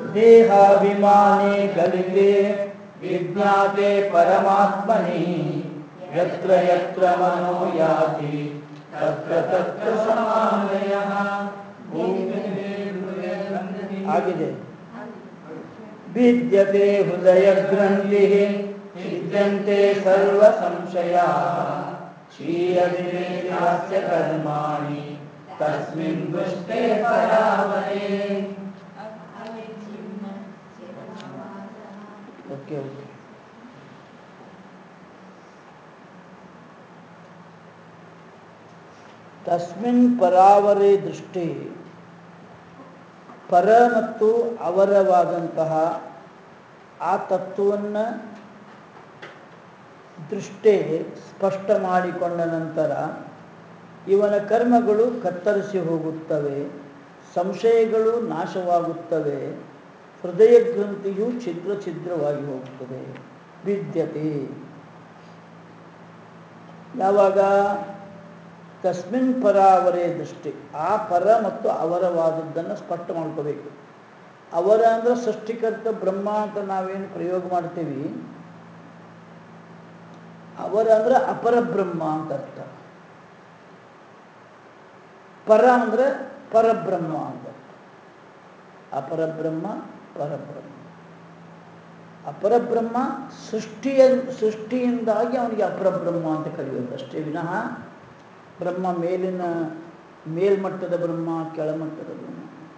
ದೇಹಾಭಿಮಾನಿ ಗಲಿತೆ ವಿಜ್ಞಾತೆ ಪರಮಾತ್ಮನಿ ಯತ್ರ ಯತ್ರ ಮನೋ ಯಾತಿ ತತ್ರ ತತ್ರ ಸಮಾನಯಃ ಆಗಿದೆ ಭಿದ್ಯತೆ ಹೃದಯ ಗ್ರಂಥಿ ಛಿದ್ಯಂತೆ ಸರ್ವ ಸಂಶಯ ಕ್ಷೀಯತೆ ಹಾಸ್ಯ ಕರ್ಮಾಣಿ ತಸ್ಮಿನ್ ದುಷ್ಟೇ ಪರಾವರೆ ಓಕೆ ಓಕೆ ತಸ್ಮಿನ್ ಪರಾವರೆ ದೃಷ್ಟಿ ಪರ ಮತ್ತು ಅವರವಾದಂತಹ ಆ ತತ್ವವನ್ನು ದೃಷ್ಟಿ ಸ್ಪಷ್ಟ ಮಾಡಿಕೊಂಡ ನಂತರ ಇವನ ಕರ್ಮಗಳು ಕತ್ತರಿಸಿ ಹೋಗುತ್ತವೆ ಸಂಶಯಗಳು ನಾಶವಾಗುತ್ತವೆ ಹೃದಯ ಗ್ರಂಥಿಯು ಛಿದ್ರ ಛಿದ್ರವಾಗಿ ಹೋಗುತ್ತದೆ ವಿದ್ಯತೆ ಯಾವಾಗ ತಸ್ಮಿನ್ ಪರಾವರೇ ದೃಷ್ಟಿ ಆ ಪರ ಮತ್ತು ಅವರವಾದದ್ದನ್ನು ಸ್ಪಷ್ಟ ಮಾಡ್ಕೋಬೇಕು ಅವರ ಅಂದ್ರೆ ಸೃಷ್ಟಿಕರ್ತ ಬ್ರಹ್ಮ ಅಂತ ನಾವೇನು ಪ್ರಯೋಗ ಮಾಡ್ತೀವಿ ಅವರ ಅಂದ್ರೆ ಅಪರ ಬ್ರಹ್ಮ ಅಂತ ಅರ್ಥ ಪರ ಅಂದ್ರೆ ಪರಬ್ರಹ್ಮ ಅಂತ ಅರ್ಥ ಅಪರಬ್ರಹ್ಮ ಪರಬ್ರಹ್ಮ ಅಪರಬ್ರಹ್ಮ ಸೃಷ್ಟಿಯ ಸೃಷ್ಟಿಯಿಂದಾಗಿ ಅವನಿಗೆ ಅಪರಬ್ರಹ್ಮ ಅಂತ ಕರೆಯೋದು ಅಷ್ಟೇ ವಿನಃ ಬ್ರಹ್ಮ ಮೇಲಿನ ಮೇಲ್ಮಟ್ಟದ ಬ್ರಹ್ಮ ಕೆಳಮಟ್ಟದ ಬ್ರಹ್ಮ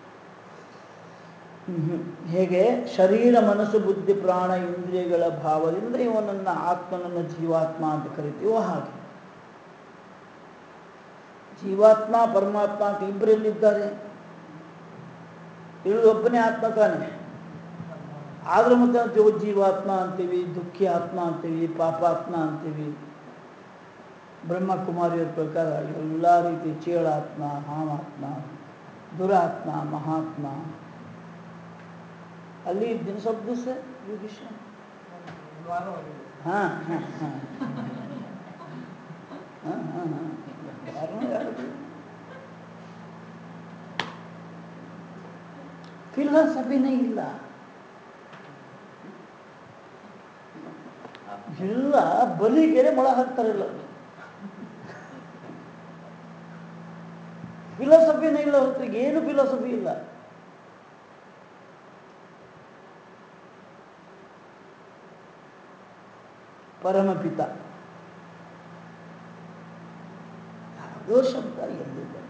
ಹ್ಮ್. ಹೇಗೆ ಶರೀರ ಮನಸ್ಸು ಬುದ್ಧಿ ಪ್ರಾಣ ಇಂದ್ರಿಯಗಳ ಭಾವದಿಂದ ಇವನನ್ನು ಆತ್ಮನನ್ನು ಜೀವಾತ್ಮ ಅಂತ ಕರಿತೀವೋ ಹಾಗೆ ಜೀವಾತ್ಮ ಪರಮಾತ್ಮ ಅಂತ ಇಬ್ಬರಲ್ಲಿದ್ದಾರೆ ಇವರು ಒಬ್ಬನೇ ಆತ್ಮ ತಾನೆ ಆದ್ರೂ ಮತ್ತೆ ಜೀವ ಜೀವಾತ್ಮ ಅಂತೀವಿ ದುಃಖಿ ಆತ್ಮ ಅಂತೀವಿ ಪಾಪಾತ್ಮ ಅಂತೀವಿ ಬ್ರಹ್ಮಕುಮಾರಿಯರ ಪ್ರಕಾರ ಎಲ್ಲ ರೀತಿ ಚೇಳಾತ್ಮ ಹಾಮಾತ್ಮ ದುರಾತ್ಮ ಮಹಾತ್ಮ ಅಲ್ಲಿ ದಿನ ಸ್ವಲ್ಪ ದಿವಸ ಯೋಗೀಶ ಹಾಂ ಹಾಂ ಹಾಂ ಹಾಂ ಹಾಂ ಹಾಂ ಯಾರನ್ನೂ ಯಾರು ಫಿಲಾಸಫಿನೇ ಇಲ್ಲ ಎಲ್ಲ ಬಲಿಗೆರೆ ಮೊಳ ಹಾಕ್ತಾರಲ್ಲ ಫಿಲಾಸಫಿನೇ ಇಲ್ಲ ಹೊರತು ಏನು ಫಿಲಾಸಫಿ ಇಲ್ಲ ಪರಮಪಿತ ಯಾವುದೋ ಶಬ್ದ ಎಲ್ಲಿ ಬಂತು?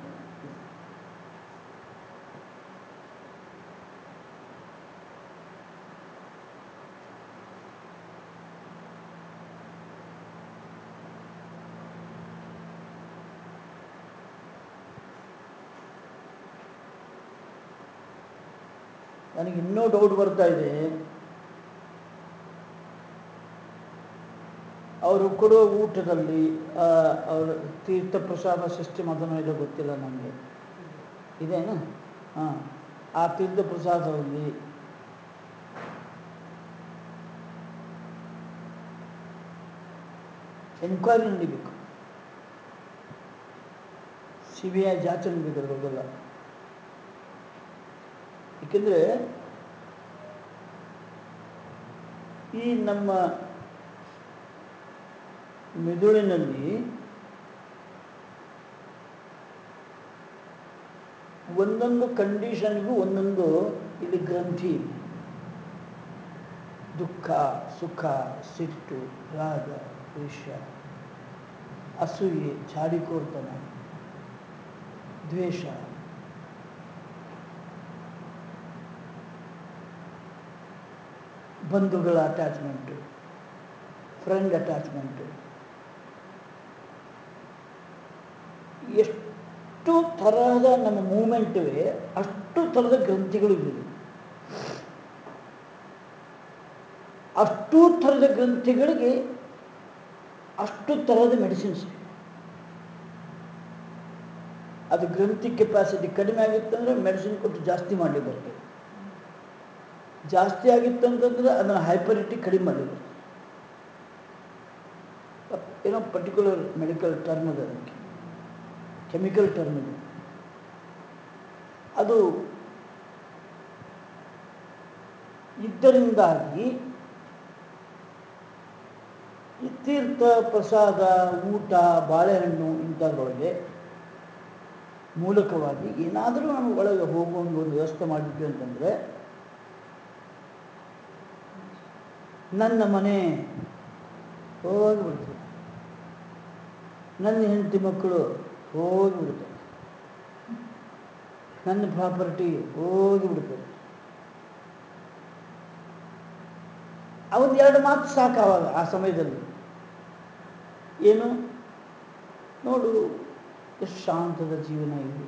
ನನಗೆ ಇನ್ನೂ ಡೌಟ್ ಬರ್ತಾ ಇದೆ ಅವರು ಕೊಡುವ ಊಟದಲ್ಲಿ ಆ, ಅವರ ತೀರ್ಥ ಪ್ರಸಾದ ಸಿಸ್ಟಮ್ ಅದನ್ನು ಇಲ್ಲ ಗೊತ್ತಿಲ್ಲ ನನಗೆ ಇದೇನು ಹಾಂ ಆ ತೀರ್ಥ ಪ್ರಸಾದದಲ್ಲಿ ಎನ್ಕ್ವೈರಿ ನಡಿಬೇಕು ಸಿ ಬಿ ಐ ಜಾಚೆ ನಡಿಬೇಕು ಹೋಗಲ್ಲ ಏಕೆಂದರೆ ಈ ನಮ್ಮ ಮೆದುಳಿನಲ್ಲಿ ಒಂದೊಂದು ಕಂಡೀಷನ್ಗೂ ಒಂದೊಂದು ಇಲ್ಲಿ ಗ್ರಂಥಿ ಇದೆ. ದುಃಖ ಸುಖ ಸಿಟ್ಟು ರಾಗ ದ್ವೇಷ ಅಸೂಯೆ ಚಾಡಿಕೋರ್ತನ ದ್ವೇಷ ಬಂಧುಗಳ ಅಟ್ಯಾಚ್ಮೆಂಟು ಫ್ರೆಂಡ್ ಅಟ್ಯಾಚ್ಮೆಂಟು ಎಷ್ಟು ಥರದ ನಮ್ಮ ಮೂಮೆಂಟ್ ಇವೆ ಅಷ್ಟು ಥರದ ಗ್ರಂಥಿಗಳು ಇವೆ ಅಷ್ಟು ಥರದ ಗ್ರಂಥಿಗಳಿಗೆ ಅಷ್ಟು ಥರದ ಮೆಡಿಸಿನ್ಸ್ ಇವೆ ಅದು ಗ್ರಂಥಿ ಕೆಪಾಸಿಟಿ ಕಡಿಮೆ ಆಗಿತ್ತಂದ್ರೆ ಮೆಡಿಸಿನ್ ಕೊಟ್ಟು ಜಾಸ್ತಿ ಮಾಡಿ ಬರ್ತದೆ ಜಾಸ್ತಿ ಆಗಿತ್ತು ಅಂತಂದ್ರೆ ಅದನ್ನು ಹೈಪರಿಟಿ ಕಡಿಮೆ ಮಾಡಿ ಬರ್ತದೆ ಏನೋ ಪರ್ಟಿಕ್ಯುಲರ್ ಮೆಡಿಕಲ್ ಟರ್ಮ್ ಇದೆ ಅದಕ್ಕೆ ಕೆಮಿಕಲ್ ಟರ್ಮ್ ಇದೆ ಅದು ಇದ್ದರಿಂದಾಗಿ ಈ ತೀರ್ಥ ಪ್ರಸಾದ ಊಟ ಬಾಳೆಹಣ್ಣು ಇಂಥದ್ರೊಳಗೆ ಮೂಲಕವಾಗಿ ಏನಾದರೂ ನಮಗೆ ಒಳಗೆ ಹೋಗುವಂಗೆ ಒಂದು ವ್ಯವಸ್ಥೆ ಮಾಡಿದ್ವಿ ಅಂತಂದರೆ ನನ್ನ ಮನೆ ಹೋಗಿಬಿಡ್ತದೆ ನನ್ನ ಹೆಂಡತಿ ಮಕ್ಕಳು ಹೋಗಿಬಿಡ್ತದೆ ನನ್ನ ಪ್ರಾಪರ್ಟಿ ಹೋಗಿಬಿಡ್ತದೆ ಅವತ್ತು ಎರಡು ಮಾತು ಸಾಕು ಆವಾಗ ಆ ಸಮಯದಲ್ಲಿ ಏನು ನೋಡು ಎಷ್ಟು ಶಾಂತದ ಜೀವನ ಇದೆ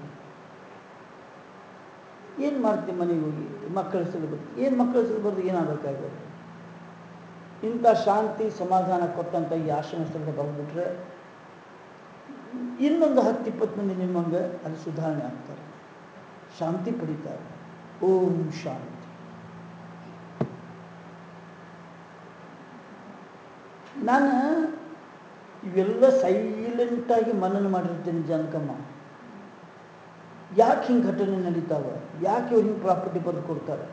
ಏನು ಮಾಡ್ತೀವಿ ಮನೆಗೆ ಹೋಗಿ ಮಕ್ಕಳ ಹೆಸರು ಬರ್ದು ಏನು ಮಕ್ಕಳ ಹೆಸರು ಬರ್ದು ಏನಾಗಬೇಕಾಗಿದೆ ಇಂಥ ಶಾಂತಿ ಸಮಾಧಾನ ಕೊಟ್ಟಂಥ ಈ ಆಶ್ರಮಸ್ಥಳದ ಬರೆದ್ಬಿಟ್ರೆ ಇನ್ನೊಂದು ಹತ್ತು ಇಪ್ಪತ್ತು ಮಂದಿ ನಿಮ್ಮಂಗೆ ಅದು ಸುಧಾರಣೆ ಆಗ್ತಾರೆ ಶಾಂತಿ ಪಡಿತಾರೆ ಓಂ ಶಾಂತಿ ನಾನು ಇವೆಲ್ಲ ಸೈಲೆಂಟಾಗಿ ಮನನ ಮಾಡಿರ್ತೀನಿ ಜನಕಮ್ಮ ಯಾಕೆ ಹಿಂಗೆ ಘಟನೆ ನಡೀತಾವ ಯಾಕೆ ಇವ್ರು ಹಿಂಗೆ ಪ್ರಾಪರ್ಟಿ ಬರೆದು ಕೊಡ್ತಾರೆ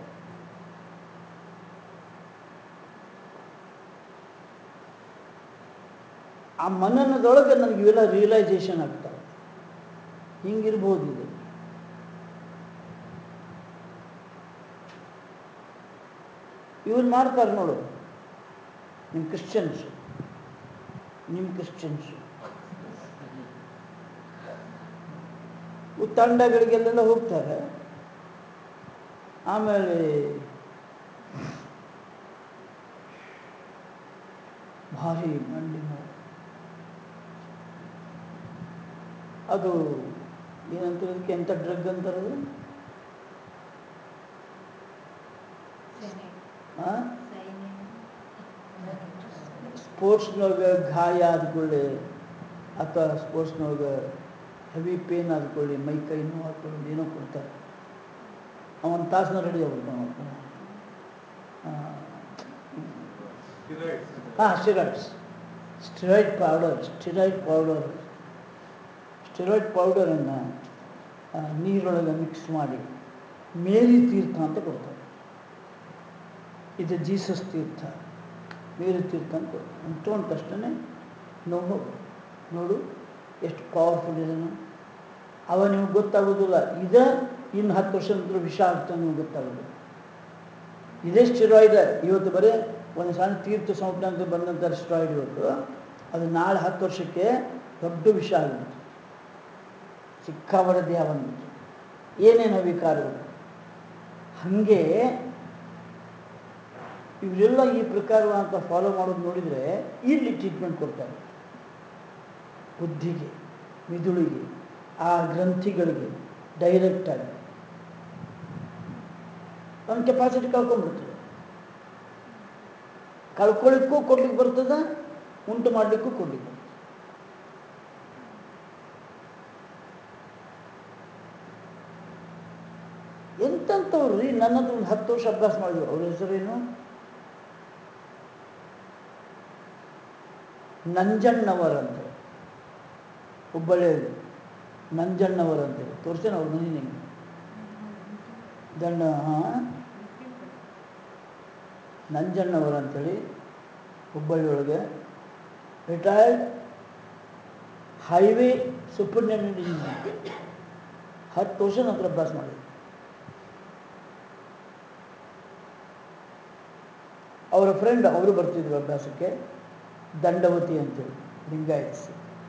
ಆ ಮನನದೊಳಗೆ ನನಗೆ ಇವೆಲ್ಲ ರಿಯಲೈಸೇಷನ್ ಆಗ್ತಾವೆ ಹಿಂಗಿರ್ಬೋದು ಇದು ಇವ್ರು ಮಾಡ್ತಾರೆ ನೋಡು ನಿಮ್ಮ ಕ್ರಿಶ್ಚಿಯನ್ಸ್ ನಿಮ್ಮ ಕ್ರಿಶ್ಚಿಯನ್ಸ್ ತಂಡಗಳಿಗೆಲ್ಲೆಲ್ಲ ಹೋಗ್ತಾರೆ ಆಮೇಲೆ ಭಾರಿ ಮಂಡಿ ನೋವು ಅದು ಏನಂತಾರೆ ಅದಕ್ಕೆ ಎಂಥ ಡ್ರಗ್ ಅಂತಾರದು ಹಾಂ ಸ್ಪೋರ್ಟ್ಸ್ನೊಳಗೆ ಗಾಯ ಆದ್ಕೊಳ್ಳಿ ಅಥವಾ ಸ್ಪೋರ್ಟ್ಸ್ನೊಳಗೆ ಹೆವಿ ಪೇನ್ ಆದ್ಕೊಳ್ಳಿ ಮೈ ಕೈ ನೋವು ಹಾಕೊಳ್ಳಿ ಏನೋ ಕೊಡ್ತಾರೆ ಅವನ ತಾಸನ್ನ ರೆಡಿ ಆಗ್ಬಿಡ್ತಾನೆ ಹಾಂ steroids steroid powder steroid powder steroid ಪೌಡರನ್ನು ನೀರೊಳಗೆ ಮಿಕ್ಸ್ ಮಾಡಿ ಮೇರಿ ತೀರ್ಥ ಅಂತ ಕೊಡ್ತಾರೆ ಇದು ಜೀಸಸ್ ತೀರ್ಥ ಮೇರಿ ತೀರ್ಥ ಅಂತ ತೊಗೊಂಡ ತಕ್ಷಣ ನೋವು ನೋಡು ಎಷ್ಟು ಪವರ್ಫುಲ್ ಇದನ್ನು ಅವ ನಿಮ್ಗೆ ಗೊತ್ತಾಗೋದಿಲ್ಲ ಇದ ಇನ್ನು ಹತ್ತು ವರ್ಷ ನಂತರ ವಿಷ ಆಗ್ತಾ ನಿಮ್ಗೆ ಗೊತ್ತಾಗೋದು ಇದೇ ಸ್ಟಿರಾಯ್ಡ್ ಇವತ್ತು ಬರೀ ಒಂದು ಸಣ್ಣ ತೀರ್ಥ ಸಂಪಣ ಅಂತ ಬಂದಂಥ ಸ್ಟಿರಾಯ್ಡ್ ಇವತ್ತು ಅದು ನಾಳೆ ಹತ್ತು ವರ್ಷಕ್ಕೆ ದೊಡ್ಡ ವಿಷ ಆಗಿಬಿಡ್ತು ಸಿಕ್ಕಾಬಡ ದೇಹ ಬಂದ್ಬಿಟ್ಟು ಏನೇನು ವಿಕಾರಗಳು ಹಾಗೆ ಇವರೆಲ್ಲ ಈ ಪ್ರಕಾರವಂತ ಫಾಲೋ ಮಾಡೋದು ನೋಡಿದರೆ ಇಲ್ಲಿ ಟ್ರೀಟ್ಮೆಂಟ್ ಕೊಡ್ತಾರೆ ಬುದ್ಧಿಗೆ ಮಿದುಳಿಗೆ ಆ ಗ್ರಂಥಿಗಳಿಗೆ ಡೈರೆಕ್ಟಾಗಿ ಅವನ ಕೆಪಾಸಿಟಿ ಕಳ್ಕೊಂಡ್ಬಿಡ್ತದೆ ಕಳ್ಕೊಳ್ಳಿಕ್ಕೂ ಕೊಡ್ಲಿಕ್ಕೆ ಬರ್ತದೆ ಉಂಟು ಮಾಡಲಿಕ್ಕೂ ಕೊಡ್ಲಿಕ್ಕೆ ಬರ್ತದೆ ಎಂತಂಥವ್ರು ರೀ ನನ್ನ ಹತ್ರ ಒಂದು ಹತ್ತು ವರ್ಷ ಅಭ್ಯಾಸ ಮಾಡಿದ್ರು ಅವ್ರ ಹೆಸರೇನು ನಂಜಣ್ಣವರ್ ಅಂತ ಹುಬ್ಬಳ್ಳಿಯಲ್ಲಿ ನಂಜಣ್ಣವರ್ ಅಂತೇಳಿ ತೋರಿಸ್ತೇನೆ ಅವ್ರ ಮನೆ ನಿಮಗೆ ದಂಡ ಹಾಂ ನಂಜಣ್ಣವರ್ ಅಂತೇಳಿ ಹುಬ್ಬಳ್ಳಿ ಒಳಗೆ ರಿಟೈರ್ಡ್ ಹೈವೇ ಸೂಪರ್ಡೆಂಟೆಂಟ್ ಇಂಜಿನಿಯರ್ ಹತ್ತು ವರ್ಷ ನಂತರ ಅಭ್ಯಾಸ ಮಾಡಿದ್ರು ಅವರ ಫ್ರೆಂಡ್ ಅವರು ಬರ್ತಿದ್ರು ಅಭ್ಯಾಸಕ್ಕೆ ದಂಡವತಿ ಅಂತೇಳಿ ಲಿಂಗಾಯತ್ಸ್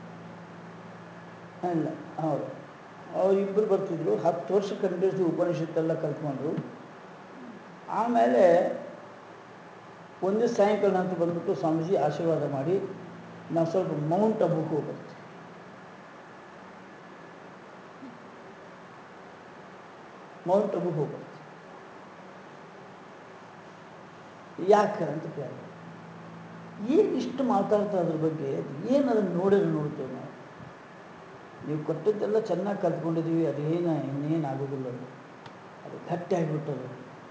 ಅಲ್ಲ ಅವರು ಅವರಿಬ್ಬರು ಬರ್ತಿದ್ರು ಹತ್ತು ವರ್ಷ ಕಂಟಿನ್ಯೂಸ್ ಉಪನಿಷತ್ತೆಲ್ಲ ಕಲ್ತ್ಕೊಂಡ್ರು ಆಮೇಲೆ ಒಂದು ಸಾಯಂಕಾಲ ನಂತರ ಬಂದ್ಬಿಟ್ಟು ಸ್ವಾಮೀಜಿ ಆಶೀರ್ವಾದ ಮಾಡಿ ನಾವು ಸ್ವಲ್ಪ ಮೌಂಟ್ ಅಬುಗೆ ಹೋಗ್ಬರ್ತೀವಿ ಮೌಂಟ್ ಅಬುಗೆ ಹೋಗ್ಬರ್ತೀವಿ ಯಾಕೆ ಅಂತ ಕೇಳಿದೆ ಏನು ಇಷ್ಟು ಮಾತಾಡ್ತಾ ಅದ್ರ ಬಗ್ಗೆ ಏನು ಅದನ್ನು ನೋಡಿದ್ರೆ ನೋಡ್ತೇವೆ ನಾವು ನೀವು ಕೊಟ್ಟದ್ದೆಲ್ಲ ಚೆನ್ನಾಗಿ ಕಲ್ತ್ಕೊಂಡಿದ್ದೀವಿ ಅದೇನು ಇನ್ನೇನು ಆಗೋದಿಲ್ಲ ಅದು ಅದು ಗಟ್ಟಿ ಆಗಿಬಿಟ್ಟದು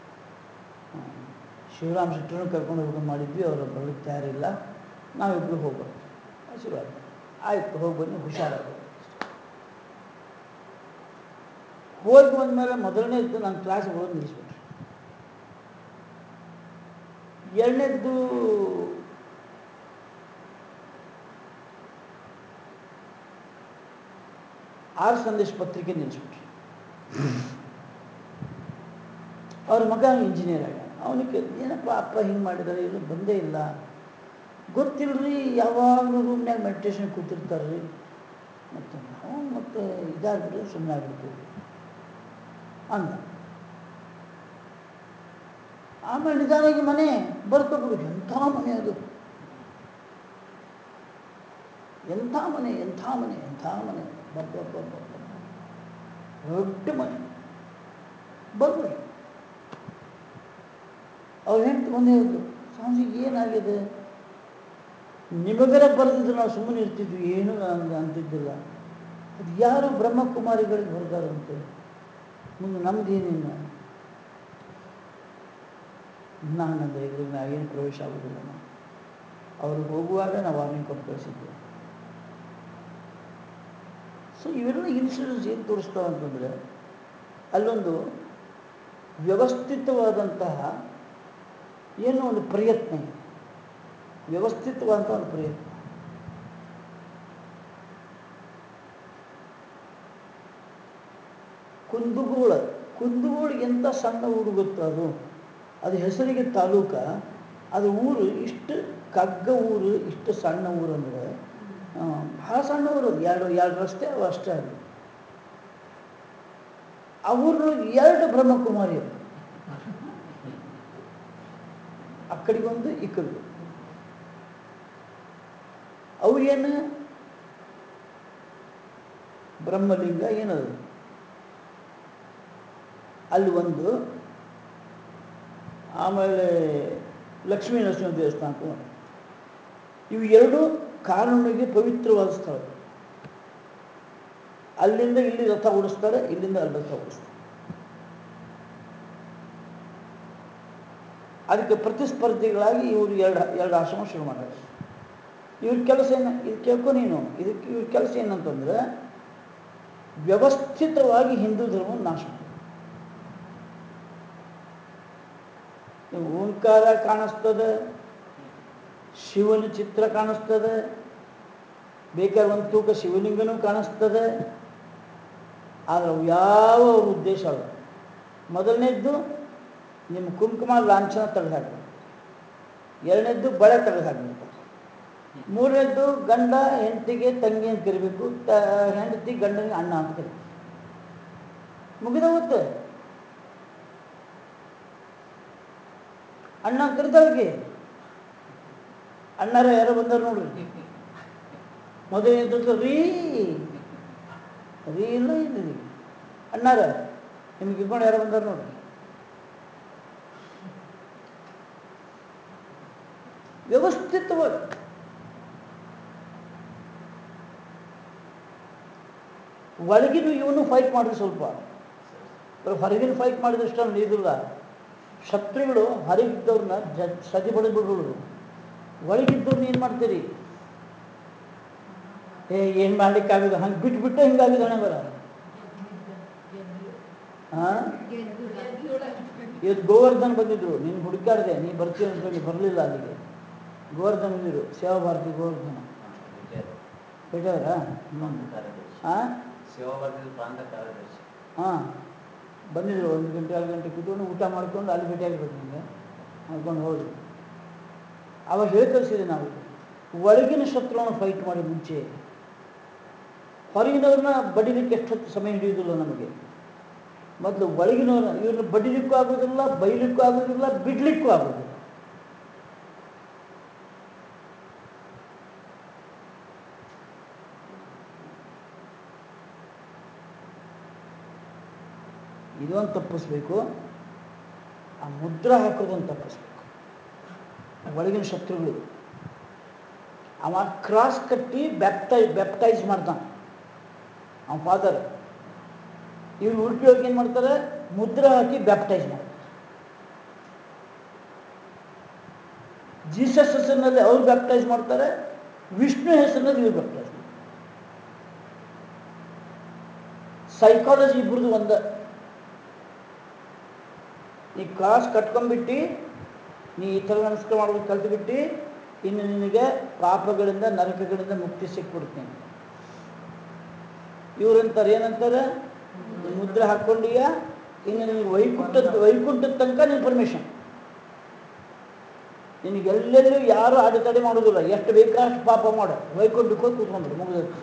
ಶಿವರಾಮ್ ಶೆಟ್ಟರನ್ನು ಕರ್ಕೊಂಡು ಹೋಗ್ಕೊಂಡು ಮಾಡಿದ್ವಿ ಅವರು ಬರಲಿಕ್ಕೆ ತಯಾರಿಲ್ಲ ನಾವಿಬ್ಬರು ಹೋಗ್ಬಾರ್ದು ಆಶೀರ್ವಾದ ಆಯ್ತು ಹೋಗಿ ಬನ್ನಿ ಹುಷಾರಾಗಿ ಹೋಗಿ ಬಂದಮೇಲೆ ಮೊದಲನೇ ಇದ್ದು ನಾನು ಕ್ಲಾಸ್ ಹೋಗೋದು ನಿಲ್ಲಿಸ್ಬಿಟ್ರೆ ಎರಡನೇದ್ದು ಆರ್ ಸಂದೇಶ ಪತ್ರಿಕೆ ನಿಲ್ಲಿಸ್ಬಿಟ್ರು ಅವ್ರ ಮಗ ಇಂಜಿನಿಯರ್ ಆಗ ಅವನಿಗೆ ಏನಪ್ಪ ಅಪ್ಪ ಹಿಂಗೆ ಮಾಡಿದ್ದಾರೆ ಇದು ಬಂದೇ ಇಲ್ಲ ಗೊತ್ತಿಲ್ರಿ ಯಾವಾಗಲೂ ರೂಮ್ನಾಗ ಮೆಡಿಟೇಷನ್ ಕೂತಿರ್ತಾರೆ ರೀ ಮತ್ತು ನಾವು ಮತ್ತು ಇದಾಗ್ಬಿಟ್ಟು ಸುಮ್ಮನೆ ಆಗ್ಬಿಡ್ತೀವಿ ಅಂದ ಆಮೇಲೆ ನಿಧಾನವಾಗಿ ಮನೆ ಬರ್ಕೊಬಿಡು ಎಂಥ ಮನೆ ಅದು ಎಂಥ ಮನೆ ಎಂಥ ಮನೆ ಎಂಥ ಮನೆ ಬಬ್ಬ ದೊಡ್ಡ ಮನೆ ಬರ್ಬಿಡಿ ಅವ್ರು ಹೆಂಡ್ತಿ ಬಂದೇ ಇದ್ದು ಸ್ವಾಮೀಜಿಗೆ ಏನಾಗಿದೆ ನಿಮಗರ ಬರೆದಿದ್ದು ನಾವು ಸುಮ್ಮನೆ ಇರ್ತಿದ್ವಿ ಏನೂ ಅಂತ ಅಂತಿದ್ದಿಲ್ಲ ಅದು ಯಾರು ಬ್ರಹ್ಮಕುಮಾರಿಗಳಿಗೆ ಹೊರದಾರಂತೆ ಮುಂದೆ ನಮ್ದೇನಿಲ್ಲ ನಾನಂದ್ರೆ ಇದ್ರಿಗೆ ನಾವೇನು ಪ್ರವೇಶ ಆಗೋದಿಲ್ಲ ನಾವು ಅವರು ಹೋಗುವಾಗ ನಾವು ವಾರ್ನಿಂಗ್ ಕೊಟ್ಟು ಕಳಿಸಿದ್ವಿ ಸೊ ಇವೆಲ್ಲ ಇನ್ಸಿಡೆನ್ಸ್ ಏನು ತೋರಿಸ್ತಾವೆ ಅಂತಂದರೆ ಅಲ್ಲೊಂದು ವ್ಯವಸ್ಥಿತವಾದಂತಹ ಏನೋ ಒಂದು ಪ್ರಯತ್ನ ಇದೆ ವ್ಯವಸ್ಥಿತವಾದಂಥ ಒಂದು ಪ್ರಯತ್ನ ಕುಂದಗೋಳ ಕುಂದಗೋಳ ಎಂಥ ಸಣ್ಣ ಊರು ಗೊತ್ತಾ ಅದು ಅದು ಹೆಸರಿಗೆ ತಾಲೂಕ ಅದು ಊರು ಇಷ್ಟು ಕಗ್ಗ ಊರು ಇಷ್ಟು ಸಣ್ಣ ಊರು ಅಂದರೆ ಭಾಳ ಸಣ್ಣ ಊರು ಅದು ಎರಡು ಎರಡು ರಸ್ತೆ ಅವು ಅಷ್ಟೇ ಅದು ಆ ಊರಿನೊಳಗೆ ಎರಡು ಬ್ರಹ್ಮಕುಮಾರಿ ಅದು ಆ ಕಡೆಗೊಂದು ಈ ಕಡೆಗೊಂದು ಅವು ಏನು ಬ್ರಹ್ಮಲಿಂಗ ಏನದು ಅಲ್ಲಿ ಒಂದು ಆಮೇಲೆ ಲಕ್ಷ್ಮೀ ನರಸಿಂಹ ದೇವಸ್ಥಾನಕ್ಕೂ ಒಂದು ಇವು ಎರಡು ಕಾನೂನಿಗೆ ಪವಿತ್ರವಾದ ಸ್ಥಳ ಅಲ್ಲಿಂದ ಇಲ್ಲಿ ರಥ ಓಡಿಸ್ತಾರೆ ಇಲ್ಲಿಂದ ಅಲ್ಲಿ ರಥ ಓಡಿಸ್ತಾರೆ ಅದಕ್ಕೆ ಪ್ರತಿಸ್ಪರ್ಧಿಗಳಾಗಿ ಇವರು ಎರಡು ಎರಡು ಆಶ್ರಮ ಶುರು ಮಾಡ್ತಾರೆ ಇವ್ರ ಕೆಲಸ ಏನು ಇದು ಕೇಳ್ಕೊ ನೀನು ಇದಕ್ಕೆ ಇವ್ರ ಕೆಲಸ ಏನಂತಂದ್ರೆ ವ್ಯವಸ್ಥಿತವಾಗಿ ಹಿಂದೂ ಧರ್ಮವನ್ನು ನಾಶ ಮಾಡೋದು. ನೀವು ಓಂಕಾರ ಕಾಣಿಸ್ತದೆ ಶಿವನ ಚಿತ್ರ ಕಾಣಿಸ್ತದೆ ಬೇಕಾದ್ರೆ ಒಂದು ತೂಕ ಶಿವಲಿಂಗನೂ ಕಾಣಿಸ್ತದೆ ಆದರೆ ಅವು ಯಾವ ಅವ್ರ ಉದ್ದೇಶ ಅಲ್ಲ ಮೊದಲನೇದ್ದು ನಿಮ್ಮ ಕುಂಕುಮ ಲಾಂಛನ ತೆಗೆದು ಹಾಕಿ ಎರಡನೇದ್ದು ಬಳೆ ತೆಗೆದು ಹಾಕ್ಬೇಕು ಮೂರನೇದ್ದು ಗಂಡ ಹೆಂಡತಿಗೆ ತಂಗಿ ಅಂತ ಕರಿಬೇಕು ತ ಹೆಂಡತಿ ಗಂಡನಿಗೆ ಅಣ್ಣ ಅಂತ ಕರಿಬೇಕು ಮುಗಿದೋಗುತ್ತೆ ಅಣ್ಣ ಕರಿತಾಳ್ಗೆ ಅಣ್ಣಾರ ಯಾರೋ ಬಂದಾರ ನೋಡ್ರಿ ಮೊದಲನೇದ್ದು ರೀ ರೀ ಇಲ್ಲ ಏನಿದೆ ಅಣ್ಣಾರ ನಿಮ್ಗೆ ಇಟ್ಕೊಂಡು ಯಾರೋ ಬಂದಾರ ನೋಡ್ರಿ ವ್ಯವಸ್ಥಿತವಾಗಿ ಒಳಗಿನ ಇವನು ಫೈಟ್ ಮಾಡ್ರಿ ಸ್ವಲ್ಪ ಬರೀ ಹೊರಗಿನ ಫೈಟ್ ಮಾಡಿದಷ್ಟು ಅಲ್ಲಿ ಇದಿಲ್ಲ ಶತ್ರುಗಳು ಹೊರಗಿದ್ದವ್ರನ್ನ ಜ ಸದಿ ಬಡಿದು ಬಿಡ್ಬಿಡೋದು ಒಳಗಿದ್ದವ್ರನ್ನ ಏನು ಮಾಡ್ತೀರಿ ಏ ಏನು ಮಾಡ್ಲಿಕ್ಕಾಗದು ಹಂಗೆ ಬಿಟ್ಬಿಟ್ಟು ಹಿಂಗಾಗಿದೆ ಹಣೆ ಬರ ಹಾಂ ಇವತ್ತು ಗೋವರ್ಧನ್ ಬಂದಿದ್ರು ನೀನು ಹುಡುಕಾಡಿದೆ ನೀ ಬರ್ತೀಯ ಅಂತೇಳಿ ಬರಲಿಲ್ಲ ಅಲ್ಲಿಗೆ ಗೋವರ್ಧನ್ ಬಂದಿದ್ರು ಸೇವಾ ಭಾರತಿ ಗೋವರ್ಧನ ಬಿಟ್ಟವ್ರಾ ಹಾಂ ಶಿವವರ್ಧನ ಪ್ರಾಂತ ಕಾರ್ಯದರ್ಶಿ ಹಾಂ ಬಂದಿದ್ರು ಒಂದು ಗಂಟೆ ಎರಡು ಗಂಟೆ ಕೂತ್ಕೊಂಡು ಊಟ ಮಾಡ್ಕೊಂಡು ಅಲ್ಲಿ ಭೇಟಿಯಾಗಬೇಕು ನಿಮಗೆ ಮಾಡ್ಕೊಂಡು ಹೋದ್ರು ಅವಾಗ ಹೇಳಿ ಕಳಿಸಿದೆ ನಾವು ಒಳಗಿನ ಶತ್ರುವನ್ನು ಫೈಟ್ ಮಾಡಿ ಮುಂಚೆ ಹೊರಗಿನವ್ರನ್ನ ಬಡಿಲಿಕ್ಕೆ ಎಷ್ಟೊತ್ತು ಸಮಯ ಹಿಡಿಯೋದಿಲ್ಲ ನಮಗೆ ಮೊದಲು ಒಳಗಿನವ್ರನ್ನ ಇವ್ರನ್ನ ಬಡಿಲಿಕ್ಕೂ ಆಗೋದಿಲ್ಲ ಬೈಲಿಕ್ಕೂ ಆಗೋದಿಲ್ಲ ಬಿಡ್ಲಿಕ್ಕೂ ಆಗೋದಿಲ್ಲ ಇದೊಂದು ತಪ್ಪಿಸ್ಬೇಕು ಆ ಮುದ್ರ ಹಾಕೋದೊಂದು ತಪ್ಪಿಸ್ಬೇಕು ಒಳಗಿನ ಶತ್ರುಗಳು ಅವ ಕ್ರಾಸ್ ಕಟ್ಟಿ ಬ್ಯಾಪ್ಟೈ ಬ್ಯಾಪ್ಟೈಸ್ ಮಾಡ್ತಾನೆ ಅವನ ಫಾದರ್ ಇವ್ರು ಉಡುಪಿ ಹೋಗಿ ಏನು ಮಾಡ್ತಾರೆ ಮುದ್ರ ಹಾಕಿ ಬ್ಯಾಪ್ಟೈಸ್ ಮಾಡ್ತಾರೆ ಜೀಸಸ್ ಹೆಸರಿನಲ್ಲಿ ಅವ್ರು ಬ್ಯಾಪ್ಟೈಸ್ ಮಾಡ್ತಾರೆ ವಿಷ್ಣು ಹೆಸರಿನಲ್ಲಿ ಇವ್ರು ಬ್ಯಾಪ್ಟೈಸ್ ಮಾಡ್ತಾರೆ ಸೈಕಾಲಜಿ ಇಬ್ಬರದು ಒಂದ ಈ ಕ್ರಾಸ್ ಕಟ್ಕೊಂಡ್ಬಿಟ್ಟು ನೀ ಈ ಥರ ನಮಸ್ಕಾರ ಮಾಡೋದು ಕಲ್ತುಬಿಟ್ಟು ಇನ್ನು ನಿನಗೆ ಪಾಪಗಳಿಂದ ನರಕಗಳಿಂದ ಮುಕ್ತಿ ಸಿಕ್ಬಿಡ್ತೀನಿ ಇವ್ರಂತಾರೆ ಏನಂತಾರೆ ನೀನ್ ಮುದ್ರೆ ಹಾಕ್ಕೊಂಡೀಯ ಇನ್ನು ನಿನಗೆ ವೈಕುಂಠದ ವೈಕುಂಠದ ತನಕ ನೀನು ಪರ್ಮಿಷನ್ ನಿನಗೆ ಎಲ್ಲೆಲ್ಲೂ ಯಾರು ಅಡೆತಡೆ ಮಾಡೋದಿಲ್ಲ ಎಷ್ಟು ಬೇಕಾಷ್ಟು ಪಾಪ ಮಾಡು ವೈಕುಂಠಕ್ಕೆ ಹೋಗಿ ಕೂತ್ಕೊಂಡ್ರು ಮುಗಿದೈತಿ